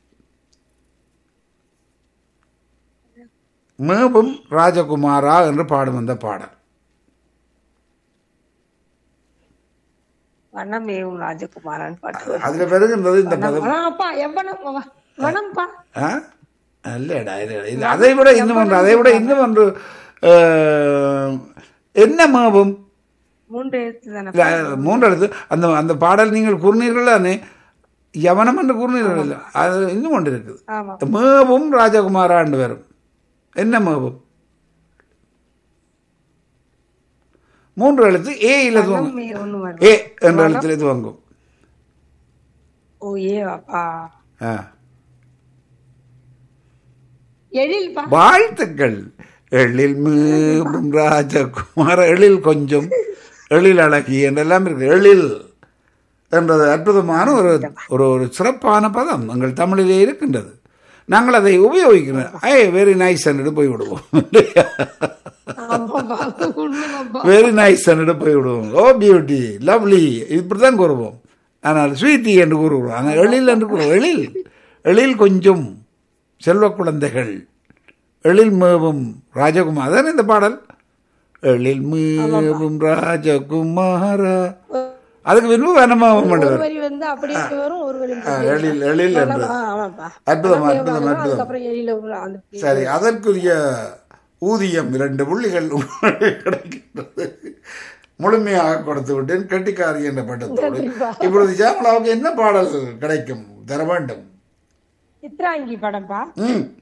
Speaker 1: மேபும் ராஜகுமாரா என்று பாடும் அந்த பாடல்
Speaker 4: வனமேவும் ராஜகுமாரன் பாட்டு வரும்.
Speaker 1: அதுல பெறுகின்றது இந்த பதம்
Speaker 4: வனம்ப்பா எவ்வனம் வ- வனம்ப்பா
Speaker 1: ஆ? இல்லடா இல்லடா இல்லை அதை விட இன்னும் ஒன்று அதை விட இன்னும் ஒன்று அஹ், என்ன மேபும்
Speaker 4: மூன்று எழுத்து தானே
Speaker 1: இல்ல, மூன்று எழுத்து அந்த அந்த பாடல் நீங்கள் கூறினீர்கள் தானே யவனம் என்று கூறினீர்கள் இல்லை அது இன்னும் ஒன்று இருக்குது
Speaker 4: ஆமா
Speaker 1: மேவும் ராஜகுமாராண்டு வரும் என்ன மேவும் மூன்று எழுத்து ஏ இல்ல துவங்கும்
Speaker 4: வனமே ஒண்ணு வரும்
Speaker 1: ஏ என்ற எழுத்துல துவங்கும்
Speaker 4: ஓ ஏ அப்பா
Speaker 1: ஆ.
Speaker 4: எழில்ப்பா
Speaker 1: வாழ்த்துக்கள் எழில் மேவும் ராஜகுமார எழில் கொஞ்சம் எழில் அழகி என்றெல்லாம் இருக்கு எழில் என்றது அற்புதமான ஒரு ஒரு ஒரு சிறப்பான பதம் எங்கள் தமிழிலே இருக்கின்றது நாங்கள் அதை உபயோகிக்கிறோம் ஐ வெரி நைஸ் என்று போய் விடுவோம்
Speaker 4: ஆமாப்பா உண்மைதான்ப்பா
Speaker 1: வெரி நைஸ் என்று போய் விடுவோம் ஓ பியூட்டி லவ்லி இப்படி தான் கூறுவோம் ஆனால் ஸ்வீட்டி என்று கூறுகிறோம் ஆனால் எழில் என்று கூறுவோம் எழில் எழில் கொஞ்சம் செல்வ குழந்தைகள் எழில் மேவும் ராஜகுமார் அதானே இந்த பாடல் எழில் மேவும் ராஜகுமாரா அதுக்கு பின்பு வனமாக
Speaker 4: ஒரு
Speaker 1: பண்ணுவார்
Speaker 4: வரி வந்து அப்படியே வரும் ஒரு வரி
Speaker 1: ஆ, எழில் எழில் என்று
Speaker 4: ஆ, ஆமாப்பா
Speaker 1: அற்புதம்
Speaker 4: ஆனா,
Speaker 1: அற்புதம்
Speaker 4: ஆனா,
Speaker 1: அற்புதம்
Speaker 4: அதுக்கப்புறம் எழில ஒரு அந்த
Speaker 1: சரி அதற்குரிய ஊதியம் இரண்டு புள்ளிகள் கிடைக்கின்றது முழுமையாக கொடுத்து விட்டேன் கெட்டிக்காரி என்ற பட்டத்தோடு
Speaker 4: நன்றிப்பா.
Speaker 1: இப்பொழுது ஜாமலாவுக்கு என்ன பாடல் கிடைக்கும் தர வேண்டும்
Speaker 4: சித்ராங்கி படம்ப்பா
Speaker 1: ம்